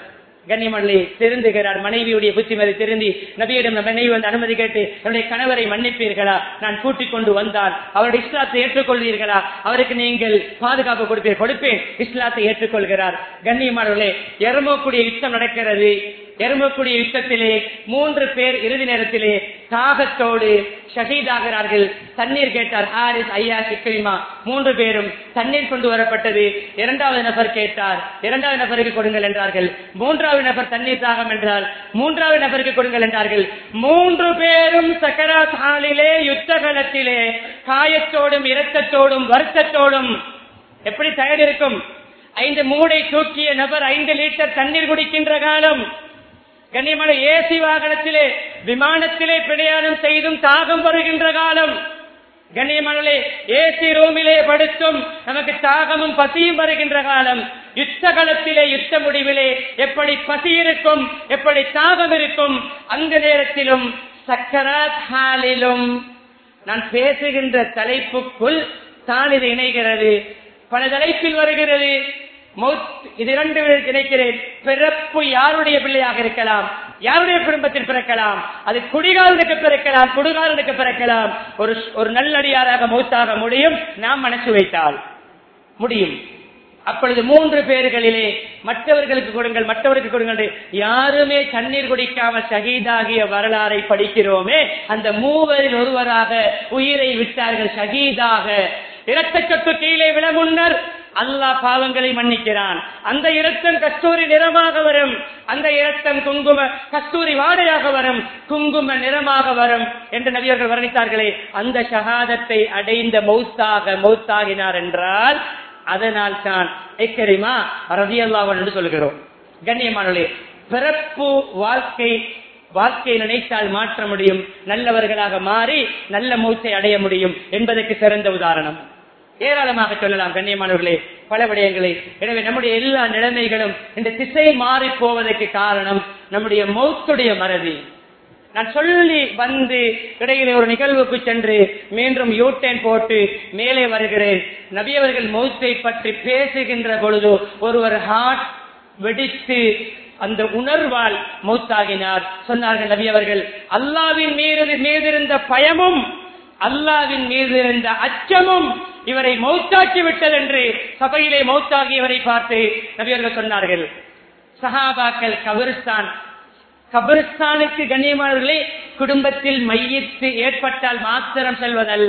கண்ணியமல்லி திருந்துகிறார் மனைவியுடைய புத்திமதி திருந்தி நபியிடம் மனைவி வந்து அனுமதி கேட்டு என்னுடைய கணவரை மன்னிப்பீர்களா நான் கூட்டிக் கொண்டு வந்தால் அவருடைய இஸ்லாத்தை ஏற்றுக்கொள்வீர்களா அவருக்கு நீங்கள் பாதுகாப்பு கொடுப்பீர் கொடுப்பேன் இஸ்லாத்தை ஏற்றுக்கொள்கிறார் கண்ணியமானவர்களே எரமோக்கூடிய யுத்தம் நடக்கிறது எருமக்கூடிய யுத்தத்திலே மூன்று பேர் இறுதி நேரத்திலே தாகத்தோடு ஷஹீதாகிறார்கள் தண்ணீர் கேட்டார் ஹாரிஸ் ஐயா சிக்கலிமா மூன்று பேரும் தண்ணீர் கொண்டு வரப்பட்டது இரண்டாவது நபர் கேட்டார் இரண்டாவது நபருக்கு கொடுங்கள் என்றார்கள் மூன்றாவது நபர் தண்ணீர் தாகம் என்றால் மூன்றாவது நபருக்கு கொடுங்கள் என்றார்கள் மூன்று பேரும் சக்கராத் ஹாலிலே யுத்த களத்திலே காயத்தோடும் இரத்தத்தோடும் வருத்தத்தோடும் எப்படி தயார் இருக்கும் ஐந்து மூடை தூக்கிய நபர் ஐந்து லிட்டர் தண்ணீர் குடிக்கின்ற காலம் கண்ணியமான ஏசி வாகனத்திலே விமானத்திலே பிரயாணம் செய்தும் தாகம் வருகின்ற காலம் கண்ணியமானே ஏசி ரூமிலே படுத்தும் நமக்கு தாகமும் பசியும் வருகின்ற காலம் யுத்த களத்திலே யுத்த முடிவிலே எப்படி பசி இருக்கும் எப்படி தாகம் இருக்கும் அந்த நேரத்திலும் சக்கராத் ஹாலிலும் நான் பேசுகின்ற தலைப்புக்குள் தான் இது இணைகிறது பல தலைப்பில் வருகிறது மௌத் இது இரண்டு நினைக்கிறேன் பிறப்பு யாருடைய பிள்ளையாக இருக்கலாம் யாருடைய குடும்பத்தில் பிறக்கலாம் அது குடிகாரனுக்கு பிறக்கலாம் குடிகாரனுக்கு பிறக்கலாம் ஒரு ஒரு நல்லடியாராக மௌத்தாக முடியும் நாம் மனசு வைத்தால் முடியும் அப்பொழுது மூன்று பேர்களிலே மற்றவர்களுக்கு கொடுங்கள் மற்றவருக்கு கொடுங்கள் என்று யாருமே தண்ணீர் குடிக்காமல் ஷகீதாகிய வரலாறை படிக்கிறோமே அந்த மூவரில் ஒருவராக உயிரை விட்டார்கள் ஷகீதாக இரத்தச்சத்து கீழே விட முன்னர் அல்லாஹ் பாவங்களை மன்னிக்கிறான் அந்த இரத்தம் கஸ்தூரி நிறமாக வரும் அந்த இரத்தம் குங்கும கஸ்தூரி வாடையாக வரும் குங்கும நிறமாக வரும் என்று நபியர்கள் வர்ணித்தார்களே அந்த ஷஹாதத்தை அடைந்த மௌத்தாக மௌத்தாகினார் என்றால் அதனால் தான் எக்கரிமா ரதியல்லாவன் என்று சொல்கிறோம் கண்ணியமானே பிறப்பு வாழ்க்கை வாழ்க்கையை நினைத்தால் மாற்ற முடியும் நல்லவர்களாக மாறி நல்ல மூச்சை அடைய முடியும் என்பதற்கு சிறந்த உதாரணம் ஏராளமாக சொல்லலாம் கண்ணியமானவர்களே பல விடயங்களை எனவே நம்முடைய எல்லா நிலைமைகளும் இந்த திசை மாறி போவதற்கு காரணம் நம்முடைய மௌத்துடைய மறதி நான் சொல்லி வந்து இடையிலே ஒரு நிகழ்வுக்கு சென்று மீண்டும் யூட்டேன் போட்டு மேலே வருகிறேன் நபியவர்கள் மௌத்தை பற்றி பேசுகின்ற பொழுது ஒருவர் ஹார்ட் வெடித்து அந்த உணர்வால் மௌத்தாகினார் சொன்னார்கள் நபி அவர்கள் அல்லாவின் மீது மீதிருந்த பயமும் அல்லாவின் மீது இருந்த அச்சமும் இவரை மௌத்தாக்கி விட்டது என்று சபையிலே மௌத்தாகியவரை பார்த்து நபியர்கள் சொன்னார்கள் சஹாபாக்கள் கபிரிஸ்தான் கபிரிஸ்தானுக்கு கண்ணியமானவர்களே குடும்பத்தில் மையத்து ஏற்பட்டால் மாத்திரம் செல்வதல்ல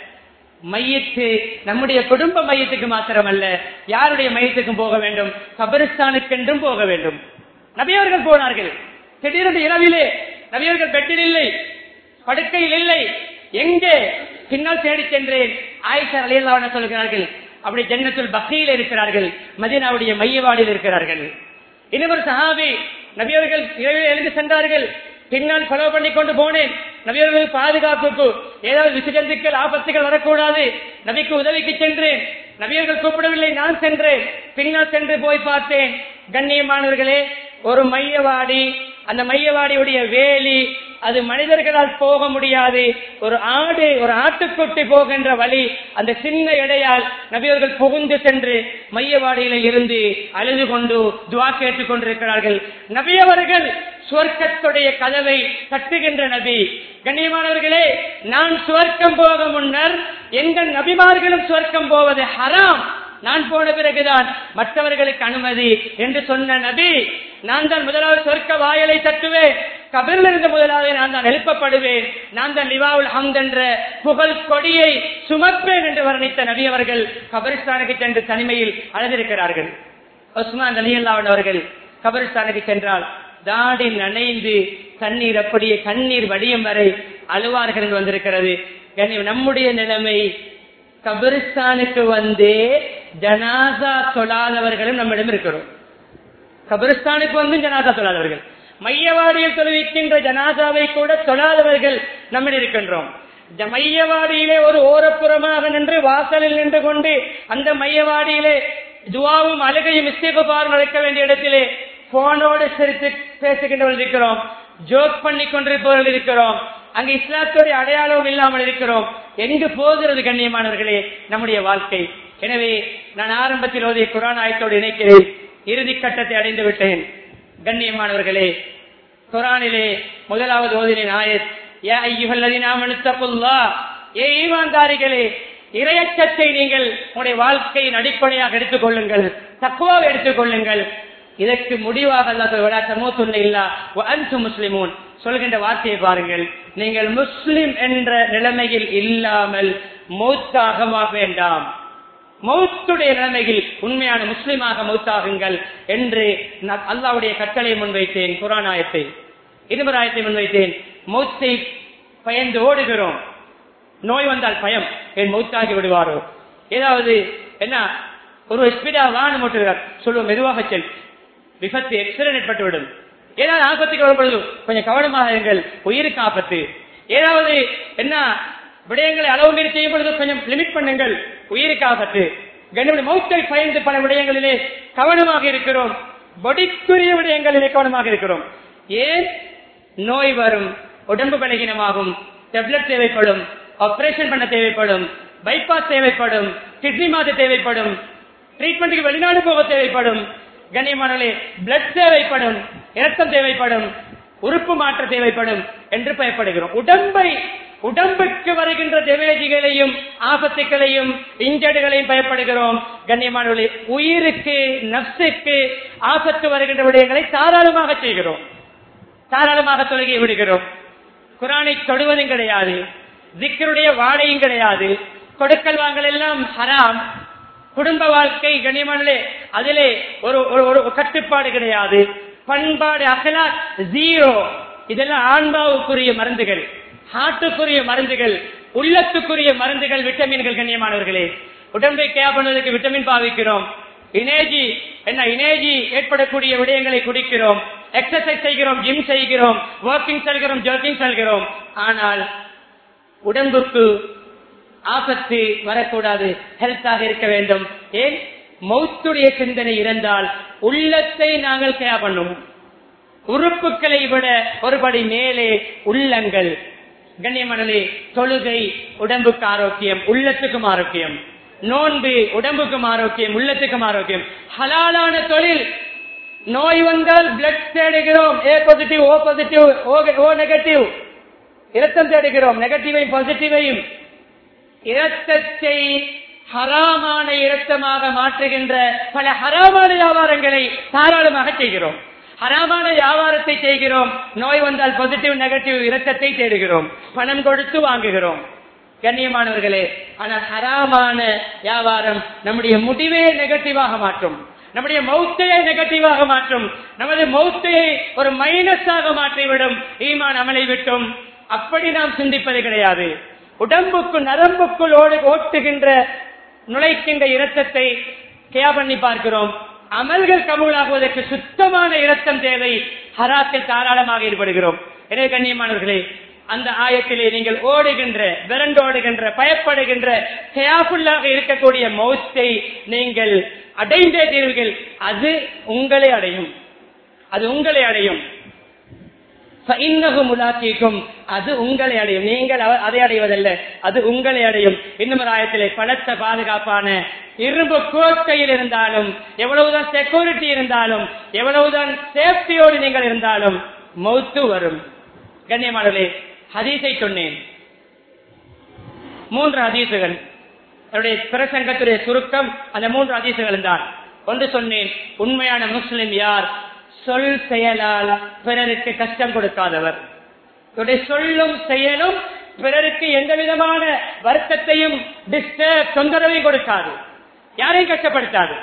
மையத்து நம்முடைய குடும்ப மையத்துக்கு மாத்திரம் அல்ல யாருடைய மையத்துக்கும் போக வேண்டும் கபிரிஸ்தானுக்கென்றும் போக வேண்டும் நபியவர்கள் போனார்கள் திடீரென்று இரவிலே நபியவர்கள் பெட்டில் இல்லை படுக்கையில் இல்லை எங்கே பின்னால் தேடி சென்றேன் ஆயிஷா அலியல்லாவன சொல்கிறார்கள் அப்படி ஜன்னத்துல் பக்தியில் இருக்கிறார்கள் மதீனாவுடைய மையவாடியில் இருக்கிறார்கள் இன்னொரு சஹாபி நபியவர்கள் இரவில் எழுந்து சென்றார்கள் பின்னால் செலவு பண்ணி கொண்டு போனேன் நபியவர்கள் பாதுகாப்புக்கு ஏதாவது விசுஜந்துக்கள் ஆபத்துகள் வரக்கூடாது நபிக்கு உதவிக்கு சென்றேன் நபியர்கள் கூப்பிடவில்லை நான் சென்றேன் பின்னால் சென்று போய் பார்த்தேன் கண்ணியமானவர்களே ஒரு மையவாடி அந்த மையவாடியுடைய வேலி அது மனிதர்களால் போக முடியாது ஒரு ஆடு ஒரு ஆட்டுக்குட்டி போகின்ற வழி அந்த சின்ன எடையால் நபியவர்கள் புகுந்து சென்று மையவாடியில இருந்து அழுது கொண்டு துவா கேட்டுக் கொண்டிருக்கிறார்கள் நபியவர்கள் சுவர்க்கத்துடைய கதவை தட்டுகின்ற நபி கண்ணியமானவர்களே நான் சுவர்க்கம் போக முன்னர் எந்த நபிமார்களும் சுவர்க்கம் போவது ஹராம் நான் போன பிறகுதான் மற்றவர்களுக்கு அனுமதி என்று சொன்ன நபி நான் தான் முதலாவது சொர்க்க வாயலை தட்டுவேன் கபிரில் இருந்து முதலாவது நான் தான் எழுப்பப்படுவேன் நான் தான் லிவாவுல் ஹம்த் என்ற புகழ் கொடியை சுமப்பேன் என்று வர்ணித்த நபி அவர்கள் கபரிஸ்தானுக்கு சென்று தனிமையில் அழுதிருக்கிறார்கள் உஸ்மான் அலியல்லாவன் அவர்கள் கபரிஸ்தானுக்கு சென்றால் தாடி நனைந்து தண்ணீர் அப்படியே கண்ணீர் வடியும் வரை அழுவார்கள் என்று வந்திருக்கிறது நம்முடைய நிலைமை கபிரிஸ்தானுக்கு வந்து ஜனாசா தொழாதவர்களும் நம்மிடம் இருக்கிறோம் கபிரிஸ்தானுக்கு வந்து ஜனாசா தொழாதவர்கள் மையவாடியில் தொழுவிக்கின்ற ஜனாசாவை கூட தொழாதவர்கள் நம்மிடம் இருக்கின்றோம் மையவாடியிலே ஒரு ஓரப்புறமாக நின்று வாசலில் நின்று கொண்டு அந்த மையவாடியிலே துவாவும் அழுகையும் இஸ்திபாரும் நடக்க வேண்டிய இடத்திலே போனோடு சிரித்து பேசுகின்றவர்கள் இருக்கிறோம் ஜோக் பண்ணி கொண்டிருப்பவர்கள் இருக்கிறோம் அங்கு இஸ்லாத்துடைய அடையாளம் இல்லாமல் இருக்கிறோம் எங்கு போகிறது கண்ணியமானவர்களே நம்முடைய வாழ்க்கை எனவே நான் ஆரம்பத்தில் ஓதிய குரான் ஆயத்தோடு இணைக்கிறேன் இறுதி கட்டத்தை அடைந்து விட்டேன் கண்ணியமானவர்களே குரானிலே முதலாவது ஓதினின் ஆயத் யா ஐயுகல்லதின் ஆமனுத்தகுல்லா ஏ ஈமான்தாரிகளே இரையச்சத்தை நீங்கள் உங்களுடைய வாழ்க்கையின் அடிப்படையாக எடுத்துக் கொள்ளுங்கள் தக்குவாவை எடுத்துக் கொள்ளுங்கள் இதற்கு முடிவாக அல்லா சமூத்துள்ள இல்லா அன்சு முஸ்லிமூன் சொல்கின்ற வார்த்தையை பாருங்கள் நீங்கள் முஸ்லிம் என்ற நிலைமையில் இல்லாமல் மௌத்தாக வேண்டாம் மௌத்துடைய நிலைமையில் உண்மையான முஸ்லிமாக மௌத்தாகுங்கள் என்று நான் அல்லாவுடைய கட்டளையை முன்வைத்தேன் குரானாயத்தை இருமராயத்தை முன்வைத்தேன் மௌத்தை பயந்து ஓடுகிறோம் நோய் வந்தால் பயம் என் மௌத்தாகி விடுவாரோ ஏதாவது என்ன ஒரு ஸ்பீடா வாகனம் ஓட்டுகிறார் சொல்லுவோம் மெதுவாக செல் விபத்து எக்ஸிடென்ட் ஏற்பட்டுவிடும் ஏதாவது ஆபத்துக்கு வரும்பொழுது கொஞ்சம் கவனமாக இருங்கள் உயிருக்கு ஆபத்து ஏதாவது என்ன விடயங்களை அளவு மீறி செய்யும் பொழுது கொஞ்சம் லிமிட் பண்ணுங்கள் உயிருக்கு ஆபத்து கண்ணுடைய மௌத்தை பயந்து பல விடயங்களிலே கவனமாக இருக்கிறோம் பொடிக்குரிய விடயங்களிலே கவனமாக இருக்கிறோம் ஏன் நோய் வரும் உடம்பு பலகீனமாகும் டெப்லெட் தேவைப்படும் ஆபரேஷன் பண்ண தேவைப்படும் பைபாஸ் தேவைப்படும் கிட்னி மாற்ற தேவைப்படும் ட்ரீட்மெண்ட்டுக்கு வெளிநாடு போக தேவைப்படும் கண்ணியமானே பிளட் தேவைப்படும் இரத்தம் தேவைப்படும் உறுப்பு மாற்ற தேவைப்படும் என்று பயப்படுகிறோம் உடம்பை உடம்புக்கு வருகின்ற டெமேஜுகளையும் ஆபத்துகளையும் இன்ஜர்டுகளையும் பயப்படுகிறோம் கண்ணியமானவர்களே உயிருக்கு நப்சுக்கு ஆபத்து வருகின்ற விடயங்களை தாராளமாக செய்கிறோம் தாராளமாக தொழுகை விடுகிறோம் குரானை தொடுவதும் கிடையாது திக்கருடைய வாடையும் கிடையாது கொடுக்கல் வாங்கல் எல்லாம் ஹராம் குடும்ப வாழ்க்கை கண்ணியமானே அதிலே ஒரு ஒரு கட்டுப்பாடு கிடையாது பண்பாடு அகலா ஜீரோ இதெல்லாம் ஆன்மாவுக்குரிய மருந்துகள் ஹார்ட்டுக்குரிய மருந்துகள் உள்ளத்துக்குரிய மருந்துகள் விட்டமின்கள் கண்ணியமானவர்களே உடம்பை கேர் பண்ணுவதற்கு விட்டமின் பாவிக்கிறோம் இனேஜி என்ன இனேஜி ஏற்படக்கூடிய விடயங்களை குடிக்கிறோம் எக்ஸசைஸ் செய்கிறோம் ஜிம் செய்கிறோம் வாக்கிங் செல்கிறோம் ஜாக்கிங் செல்கிறோம் ஆனால் உடம்புக்கு ஆபத்து வரக்கூடாது ஹெல்த்தாக இருக்க வேண்டும் ஏன் மௌத்துடைய சிந்தனை இருந்தால் உள்ளத்தை நாங்கள் கேர் பண்ணும் உறுப்புகளை விட ஒருபடி மேலே உள்ளங்கள் கண்ணியமனலே தொழுகை உடம்புக்கு ஆரோக்கியம் உள்ளத்துக்கும் ஆரோக்கியம் நோன்பு உடம்புக்கும் ஆரோக்கியம் உள்ளத்துக்கும் ஆரோக்கியம் ஹலாலான தொழில் நோய் வந்தால் பிளட் தேடுகிறோம் A positive O positive O negative இரத்தம் தேடுகிறோம் நெகட்டிவையும் பாசிட்டிவையும் இரத்தத்தை ஹராமான இரத்தமாக மாற்றுகின்ற பல ஹராமான வியாபாரங்களை தாராளமாக செய்கிறோம் ஹராமான வியாபாரத்தை செய்கிறோம் நோய் வந்தால் பாசிட்டிவ் நெகட்டிவ் இரத்தத்தை தேடுகிறோம் பணம் கொடுத்து வாங்குகிறோம் கண்ணியமானவர்களே ஆனால் ஹராமான வியாபாரம் நம்முடைய முடிவே நெகட்டிவாக மாற்றும் நம்முடைய மௌத்தையை நெகட்டிவாக மாற்றும் நமது மௌத்தையை ஒரு மைனஸாக மாற்றிவிடும் ஈமான் அமலை விட்டும் அப்படி நாம் சிந்திப்பது கிடையாது உடம்புக்கு நரம்புக்குள் ஓடு ஓட்டுகின்ற நுழைக்கின்ற இரத்தத்தை கேயா பண்ணி பார்க்கிறோம் அமல்கள் கபூலாகுவதற்கு சுத்தமான இரத்தம் தேவை ஹராத்தில் தாராளமாக ஈடுபடுகிறோம் எனவே கண்ணியமானவர்களே அந்த ஆயத்திலே நீங்கள் ஓடுகின்ற விரண்டோடுகின்ற பயப்படுகின்ற கேர்ஃபுல்லாக இருக்கக்கூடிய மௌத்தை நீங்கள் அடைந்தே தீர்வுகள் அது உங்களை அடையும் அது உங்களை அடையும் முலாக்கிக்கும் அது உங்களை அடையும் நீங்கள் அதை அடைவதல்ல அது உங்களை அடையும் இன்னும் ஒரு ஆயத்திலே பலத்த பாதுகாப்பான இரும்பு கோட்டையில் இருந்தாலும் எவ்வளவுதான் செக்யூரிட்டி இருந்தாலும் எவ்வளவுதான் சேஃப்டியோடு நீங்கள் இருந்தாலும் மௌத்து வரும் கண்ணியமானவர்களே ஹதீஸை சொன்னேன் மூன்று ஹதீசுகள் என்னுடைய பிரசங்கத்துடைய சுருக்கம் அந்த மூன்று ஹதீசுகள் தான் ஒன்று சொன்னேன் உண்மையான முஸ்லிம் யார் சொல் செயலால் பிறருக்கு கஷ்டம் கொடுக்காதவர் இவருடைய சொல்லும் செயலும் பிறருக்கு எந்த விதமான வருத்தத்தையும் டிஸ்டர்ப் தொந்தரவையும் கொடுக்காது யாரையும் கஷ்டப்படுத்தாது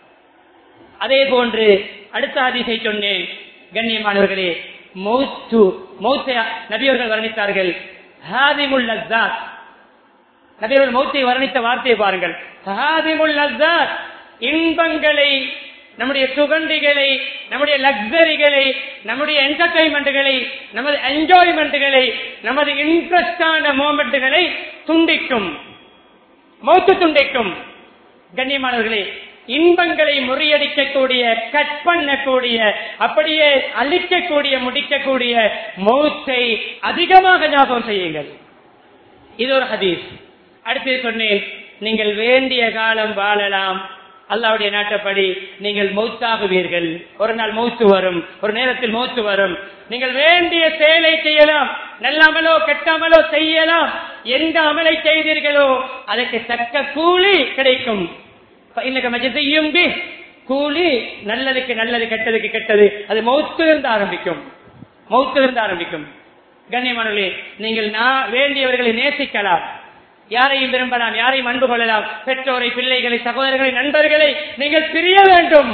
அதே போன்று அடுத்த அதிசை சொன்னேன் கண்ணியமானவர்களே மௌத்து மௌத்த நபியவர்கள் வர்ணித்தார்கள் ஹாதிமுல் லஸ்ஸாத் நபியவர்கள் மௌத்தை வர்ணித்த வார்த்தையை பாருங்கள் ஹாதிமுல் லஸ்ஸாத் இன்பங்களை நம்முடைய சுகண்டிகளை நம்முடைய லக்ஸரிகளை நம்முடைய என்டர்டைன்மெண்ட்டுகளை நமது என்ஜாய்மெண்ட்டுகளை நமது இன்ட்ரெஸ்டான மூமெண்ட்டுகளை துண்டிக்கும் மௌத்து துண்டிக்கும் கண்ணியமானவர்களே இன்பங்களை முறியடிக்கக்கூடிய கட் பண்ணக்கூடிய அப்படியே அழிக்கக்கூடிய முடிக்கக்கூடிய மௌத்தை அதிகமாக ஞாபகம் செய்யுங்கள் இது ஒரு ஹதீஸ் அடுத்து சொன்னேன் நீங்கள் வேண்டிய காலம் வாழலாம் அல்லாவுடைய நாட்டப்படி நீங்கள் மௌத்தாகுவீர்கள் ஒரு நாள் மௌத்து வரும் ஒரு நேரத்தில் மௌத்து வரும் நீங்கள் வேண்டிய செயலை செய்யலாம் நல்ல அமலோ கெட்ட அமலோ செய்யலாம் எந்த அமலை செய்தீர்களோ அதற்கு தக்க கூலி கிடைக்கும் இன்னைக்கு மஜத்தையும் கூலி நல்லதுக்கு நல்லது கெட்டதுக்கு கெட்டது அது மௌத்திலிருந்து ஆரம்பிக்கும் மௌத்திலிருந்து ஆரம்பிக்கும் கண்ணியமானவர்களே நீங்கள் நான் வேண்டியவர்களை நேசிக்கலாம் யாரையும் விரும்பலாம் யாரையும் அன்பு கொள்ளலாம் பெற்றோரை பிள்ளைகளை சகோதரர்களை நண்பர்களை நீங்கள் பிரிய வேண்டும்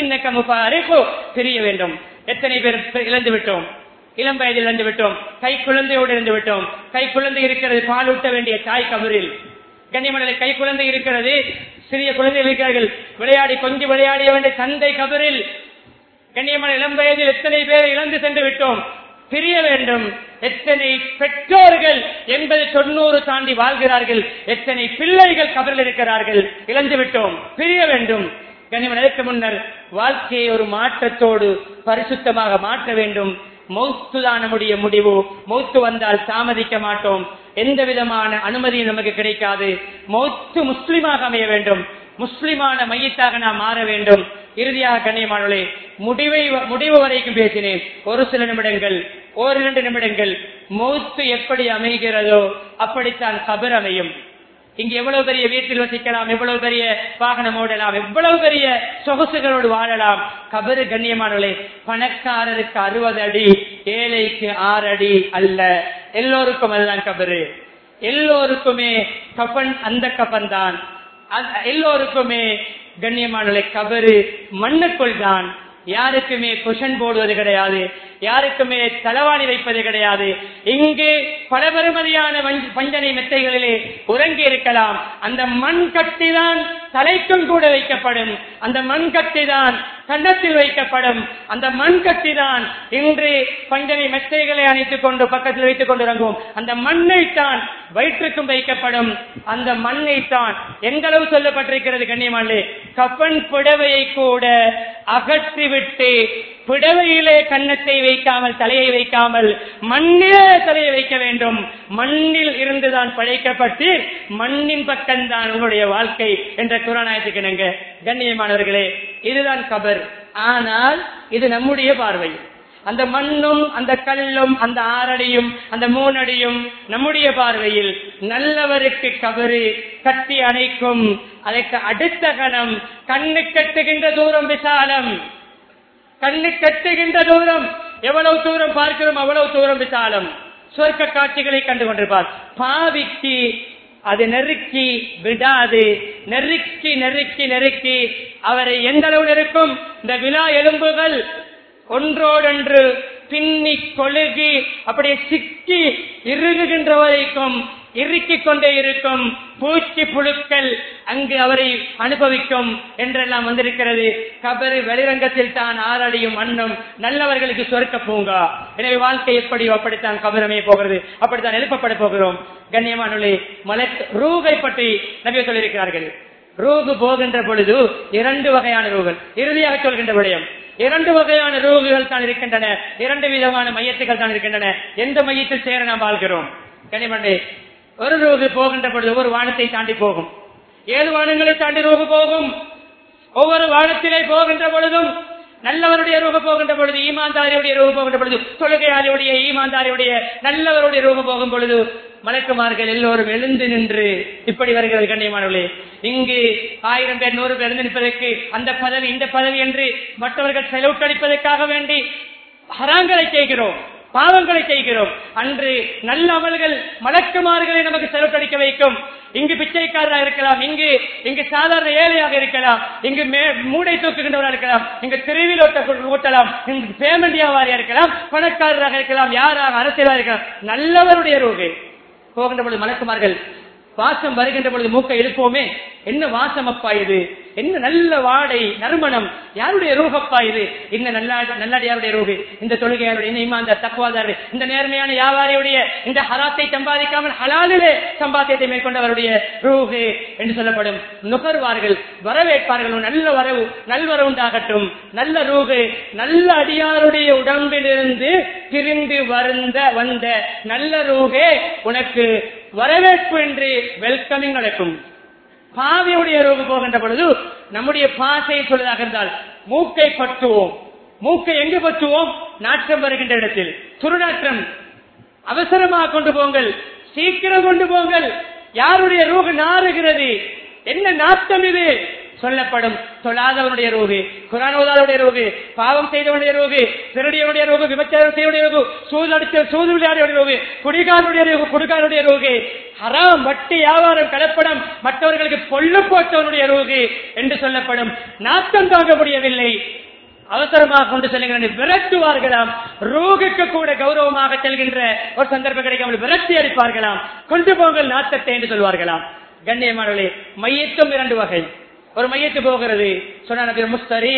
பிரிய வேண்டும் எத்தனை பேர் இழந்து விட்டோம் இளம் வயதில் இழந்து விட்டோம் கை குழந்தையோடு இருந்து விட்டோம் கை குழந்தை இருக்கிறது பால் ஊட்ட வேண்டிய தாய் கபரில் கண்ணியமனதை கை குழந்தை இருக்கிறது சிறிய குழந்தைகள் இருக்கிறார்கள் விளையாடி கொஞ்சம் விளையாடிய வேண்டிய தந்தை கபரில் கண்ணியமான இளம் வயதில் எத்தனை பேரை இழந்து சென்று விட்டோம் பிரிய வேண்டும் எத்தனை பெற்றோர்கள் எண்பது தொண்ணூறு தாண்டி வாழ்கிறார்கள் எத்தனை பிள்ளைகள் கபரில் இருக்கிறார்கள் இழந்து விட்டோம் பிரிய வேண்டும் கண்ணியமனதற்கு முன்னர் வாழ்க்கையை ஒரு மாற்றத்தோடு பரிசுத்தமாக மாற்ற வேண்டும் மௌத்துதான் நம்முடைய முடிவு மௌத்து வந்தால் தாமதிக்க மாட்டோம் எந்த விதமான அனுமதியும் நமக்கு கிடைக்காது மௌத்து முஸ்லிமாக அமைய வேண்டும் முஸ்லிமான மையத்தாக நாம் மாற வேண்டும் இறுதியாக கண்ணியமானவர்களே முடிவை முடிவு வரைக்கும் பேசினேன் ஒரு சில நிமிடங்கள் ஓரிரண்டு நிமிடங்கள் மௌத்து எப்படி அமைகிறதோ அப்படித்தான் கபர் அமையும் இங்க எவ்வளவு பெரிய வீட்டில் வசிக்கலாம் எவ்வளவு பெரிய வாகனம் ஓடலாம் எவ்வளவு பெரிய சொகுசுகளோடு வாழலாம் கபரு கண்ணியமானவர்களே பணக்காரருக்கு அறுபது அடி ஏழைக்கு ஆறு அடி அல்ல எல்லோருக்கும் அதுதான் கபரு எல்லோருக்குமே கபன் அந்த கபன் தான் எல்லோருக்குமே கண்ணியமானவர்களை கபரு மண்ணுக்குள் தான் யாருக்குமே குஷன் போடுவது கிடையாது யாருக்குமே தலவாணி வைப்பது கிடையாது இங்கு பல பெருமதியான பஞ்சனை மெத்தைகளிலே உறங்கி இருக்கலாம் அந்த மண் கட்டி தான் தலைக்கும் கூட வைக்கப்படும் அந்த மண் கட்டி தான் கன்னத்தில் வைக்கப்படும் அந்த மண் கட்டி தான் இன்று பஞ்சனை மெத்தைகளை அணைத்துக் கொண்டு பக்கத்தில் வைத்துக் கொண்டு இறங்குவோம் அந்த மண்ணை தான் வயிற்றுக்கும் வைக்கப்படும் அந்த மண்ணை தான் எந்த அளவு சொல்லப்பட்டிருக்கிறது கண்ணியமானே கப்பன் புடவையை கூட அகற்றிவிட்டு புடவையிலே கன்னத்தை வைக்காமல் தலையை வைக்காமல் மண்ணிலே தலையை வைக்க வேண்டும் மண்ணில் இருந்துதான் படைக்கப்பட்டு மண்ணின் பக்கம்தான் உங்களுடைய வாழ்க்கை என்ற குரானாயத்துக்கு நாங்க கண்ணியமானவர்களே இதுதான் கபர் ஆனால் இது நம்முடைய பார்வை அந்த மண்ணும் அந்த கல்லும் அந்த ஆறடியும் அந்த மூணடியும் நம்முடைய பார்வையில் நல்லவருக்கு கபரு கட்டி அணைக்கும் அதற்கு அடுத்த கணம் கண்ணு கட்டுகின்ற தூரம் விசாலம் கண்ணு கட்டுகின்ற தூரம் எவ்வளவு தூரம் பார்க்கிறோம் அவ்வளவு தூரம் விசாலம் சொர்க்க காட்சிகளை கண்டு கொண்டிருப்பார் பாவிக்கு அது நெருக்கி விடாது நெருக்கி நெருக்கி நெருக்கி அவரை எந்த அளவு நெருக்கும் இந்த விழா எலும்புகள் ஒன்றோடொன்று பின்னி கொழுகி அப்படியே சிக்கி இறுகுகின்ற வரைக்கும் இறுக்கிக் கொண்டே இருக்கும் பூச்சி புழுக்கள் அங்கு அவரை அனுபவிக்கும் என்றெல்லாம் வந்திருக்கிறது கபரு வெளிரங்கத்தில் தான் ஆறடியும் மண்ணும் நல்லவர்களுக்கு சொர்க்க பூங்கா எனவே வாழ்க்கை எப்படி அப்படித்தான் கபரமே போகிறது அப்படித்தான் எழுப்பப்பட போகிறோம் கண்ணியமானுள்ளே மலை ரூகை பற்றி நபிய சொல்லியிருக்கிறார்கள் ரூகு போகின்ற பொழுது இரண்டு வகையான ரூகள் இறுதியாக சொல்கின்ற விடயம் இரண்டு வகையான ரூகுகள் தான் இருக்கின்றன இரண்டு விதமான மையத்துகள் தான் இருக்கின்றன எந்த மையத்தில் சேர நாம் வாழ்கிறோம் கனிமண்டே ஒரு ரூகு போகின்ற பொழுது ஒவ்வொரு வானத்தை தாண்டி போகும் ஏழு வானங்களை தாண்டி ரூகு போகும் ஒவ்வொரு வானத்திலே போகின்ற பொழுதும் நல்லவருடைய ரூப போகின்ற பொழுது ஈமாந்தாரியுடைய ரூப போகின்ற பொழுது தொழுகையாளியுடைய ஈமாந்தாரியுடைய நல்லவருடைய ரூப போகும் பொழுது மலக்குமார்கள் எல்லோரும் எழுந்து நின்று இப்படி வருகிறது கண்ணியமானவர்களே இங்கு ஆயிரம் பேர் நூறு பேர் எழுந்து நிற்பதற்கு அந்த பதவி இந்த பதவி என்று மற்றவர்கள் செலவுட்டடிப்பதற்காக வேண்டி ஹராங்களை செய்கிறோம் பாவங்களை செய்கிறோம் அன்று நல்ல அமல்கள் மலக்குமார்களை நமக்கு செலவுட்டடிக்க வைக்கும் இங்கு பிச்சைக்காரராக இருக்கலாம் இங்கு இங்கு சாதாரண ஏழையாக இருக்கலாம் இங்கு மூடை தூக்குகின்றவராக இருக்கலாம் இங்கு திருவில் ஓட்டலாம் இங்கு பேமெண்ட் வியாபாரியா இருக்கலாம் பணக்காரராக இருக்கலாம் யாராக அரசியலாக இருக்கலாம் நல்லவருடைய ரூகை போகின்ற பொழுது மலக்குமார்கள் வாசம் வருகின்ற பொழுது மூக்கை எழுப்போமே என்ன வாசம் அப்பா இது என்ன நல்ல வாடை நறுமணம் யாருடைய ரூகப்பா இது இந்த நல்ல நல்லடியாருடைய ரூகு இந்த தொழுகையாருடைய இந்த இமாந்த தக்குவாதாரு இந்த நேர்மையான வியாபாரியுடைய இந்த ஹராத்தை சம்பாதிக்காமல் ஹலாலிலே சம்பாத்தியத்தை மேற்கொண்டவருடைய ரூகு என்று சொல்லப்படும் நுகர்வார்கள் வரவேற்பார்கள் நல்ல வரவு நல்வரவு உண்டாகட்டும் நல்ல ரூகு நல்ல அடியாருடைய உடம்பிலிருந்து பிரிந்து வருந்த வந்த நல்ல ரூகே உனக்கு வரவேற்பு என்று வெல்கமிங் நடக்கும் பாவியுடைய ரூபு போகின்ற பொழுது நம்முடைய பாசையை சொல்வதாக இருந்தால் மூக்கை பற்றுவோம் மூக்கை எங்கு பற்றுவோம் நாற்றம் வருகின்ற இடத்தில் துருநாற்றம் அவசரமாக கொண்டு போங்கள் சீக்கிரம் கொண்டு போங்கள் யாருடைய ரூகு நாறுகிறது என்ன நாட்டம் இது சொல்லப்படும் தொழாதவனுடைய ரோகு குரானோதாவுடைய ரோகு பாவம் செய்தவனுடைய ரோகு திருடியவனுடைய ரோகு விபச்சாரம் செய்வனுடைய ரோகு சூதடிச்ச சூது விளையாடிய ரோகு குடிகாரனுடைய ரோகு குடிகாரனுடைய ரோகு ஹராம் வட்டி வியாபாரம் கலப்படம் மற்றவர்களுக்கு பொல்லு போட்டவனுடைய ரோகு என்று சொல்லப்படும் நாட்டம் தாங்க முடியவில்லை அவசரமாக கொண்டு செல்லுகிற விரட்டுவார்களாம் ரோகுக்கு கூட கௌரவமாக செல்கின்ற ஒரு சந்தர்ப்பம் கிடைக்காமல் விரட்டி அடிப்பார்களாம் கொண்டு போங்கள் நாட்டத்தை என்று சொல்வார்களாம் கண்ணியமானவர்களே மையத்தும் இரண்டு வகை ஒரு மையத்து போகிறது சொன்ன முஸ்தரி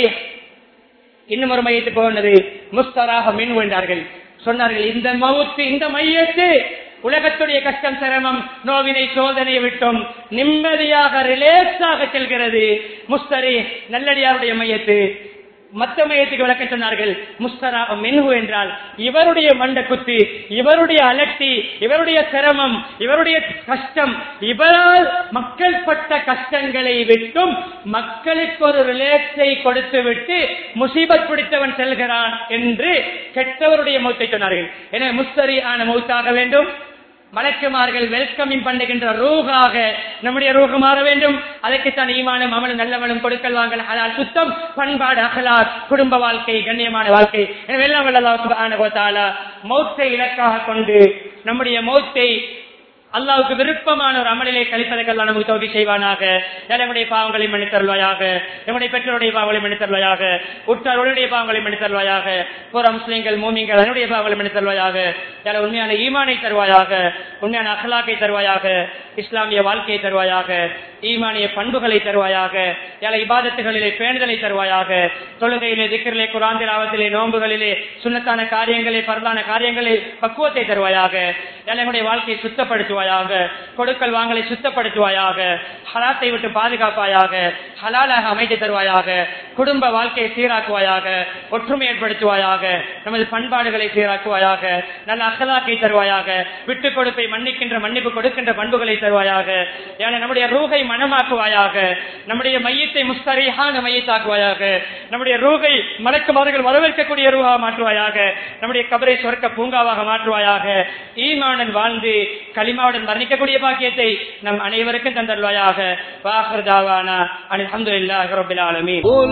இன்னும் ஒரு மையத்து போனது முஸ்தராக மின் வேண்டார்கள் சொன்னார்கள் இந்த மவுத்து இந்த மையத்து உலகத்துடைய கஷ்டம் சிரமம் நோவினை சோதனையை விட்டும் நிம்மதியாக ரிலேக்ஸாக செல்கிறது முஸ்தரி நல்லடியாருடைய மையத்து மத்த மையத்துக்கு விளக்கம் சொன்னார்கள் முஸ்தரா மென்ஹு என்றால் இவருடைய மண்ட குத்து இவருடைய அலட்டி இவருடைய சிரமம் இவருடைய கஷ்டம் இவரால் மக்கள் பட்ட கஷ்டங்களை விட்டும் மக்களுக்கு ஒரு ரிலேக்ஸை கொடுத்து விட்டு முசீபத் பிடித்தவன் செல்கிறான் என்று கெட்டவருடைய மௌத்தை சொன்னார்கள் எனவே முஸ்தரி ஆன மௌத்தாக வேண்டும் மலக்குமார்கள் வெல்கமிங் பண்ணுகின்ற ரூகாக நம்முடைய ரூகு மாற வேண்டும் அதற்குத்தான் ஈமானும் அமலும் நல்லவனும் கொடுக்கல் வாங்கல் ஹலால் சுத்தம் பண்பாடு அகலார் குடும்ப வாழ்க்கை கண்ணியமான வாழ்க்கை எனவே எல்லாம் வல்லல்லாஹு மௌத்தை இலக்காக கொண்டு நம்முடைய மௌத்தை அல்லாவுக்கு விருப்பமான ஒரு அமலிலே கழிப்பதற்கெல்லாம் நமக்கு தோல்வி செய்வானாக நம்முடைய பாவங்களை மன்னித்தருள்வாயாக நம்முடைய பெற்றோருடைய பாவங்களை மன்னித்தருள்வாயாக உற்றாருடைய பாவங்களை மன்னித்தருள்வாயாக புற முஸ்லீம்கள் மூமிங்கள் அதனுடைய பாவங்களை மன்னித்தருள்வாயாக யார உண்மையான ஈமானை தருவாயாக உண்மையான அகலாக்கை தருவாயாக இஸ்லாமிய வாழ்க்கையை தருவாயாக ஈமானிய பண்புகளை தருவாயாக யார இபாதத்துகளிலே பேணுதலை தருவாயாக தொழுகையிலே திக்கரிலே குராந்திராவத்திலே நோன்புகளிலே சுண்ணத்தான காரியங்களே பரதான காரியங்களே பக்குவத்தை தருவாயாக நம்முடைய வாழ்க்கையை சுத்தப்படுத்துவாயாக கொடுக்கல் வாங்கலை சுத்தப்படுத்துவாயாக ஹலாத்தை விட்டு பாதுகாப்பாயாக ஹலாலாக அமைத்து தருவாயாக குடும்ப வாழ்க்கையை சீராக்குவாயாக ஒற்றுமை ஏற்படுத்துவாயாக நமது பண்பாடுகளை சீராக்குவாயாக நல்ல அகலாக்கை தருவாயாக விட்டுக் கொடுப்பை மன்னிக்கின்ற மன்னிப்பு கொடுக்கின்ற பண்புகளை தருவாயாக ஏன்னா நம்முடைய ரூகை மனமாக்குவாயாக நம்முடைய மையத்தை முஸ்தரியான மையத்தாக்குவாயாக நம்முடைய ரூகை மலக்குமார்கள் வரவேற்கக்கூடிய ரூகா மாற்றுவாயாக நம்முடைய கபரை சொர்க்க பூங்காவாக மாற்றுவாயாக ஈமானன் வாழ்ந்து களிமாவுடன் வர்ணிக்கக்கூடிய பாக்கியத்தை நம் அனைவருக்கும் தந்தருவாயாக வாஹர்தாவானா அல்ஹம்துலில்லாஹி ரப்பில் ஆலமீன் قل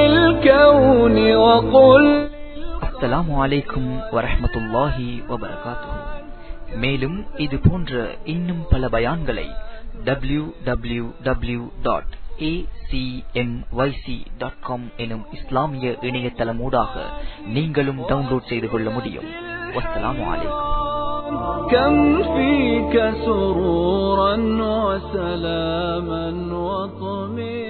للكون وقل அஸ்ஸலாமு அலைக்கும் வரஹ்மத்துல்லாஹி வபரகாத்துஹு மேலும் இது போன்ற இன்னும் பல பயான்களை W W W dot dot com எனும் இஸ்லாமிய இணையதளமூடாக நீங்களும் டவுன்லோட் செய்து கொள்ள முடியும் வஸ்ஸலாமு அலைக்கும் كم فيك سرورا وسلاما وطمئنا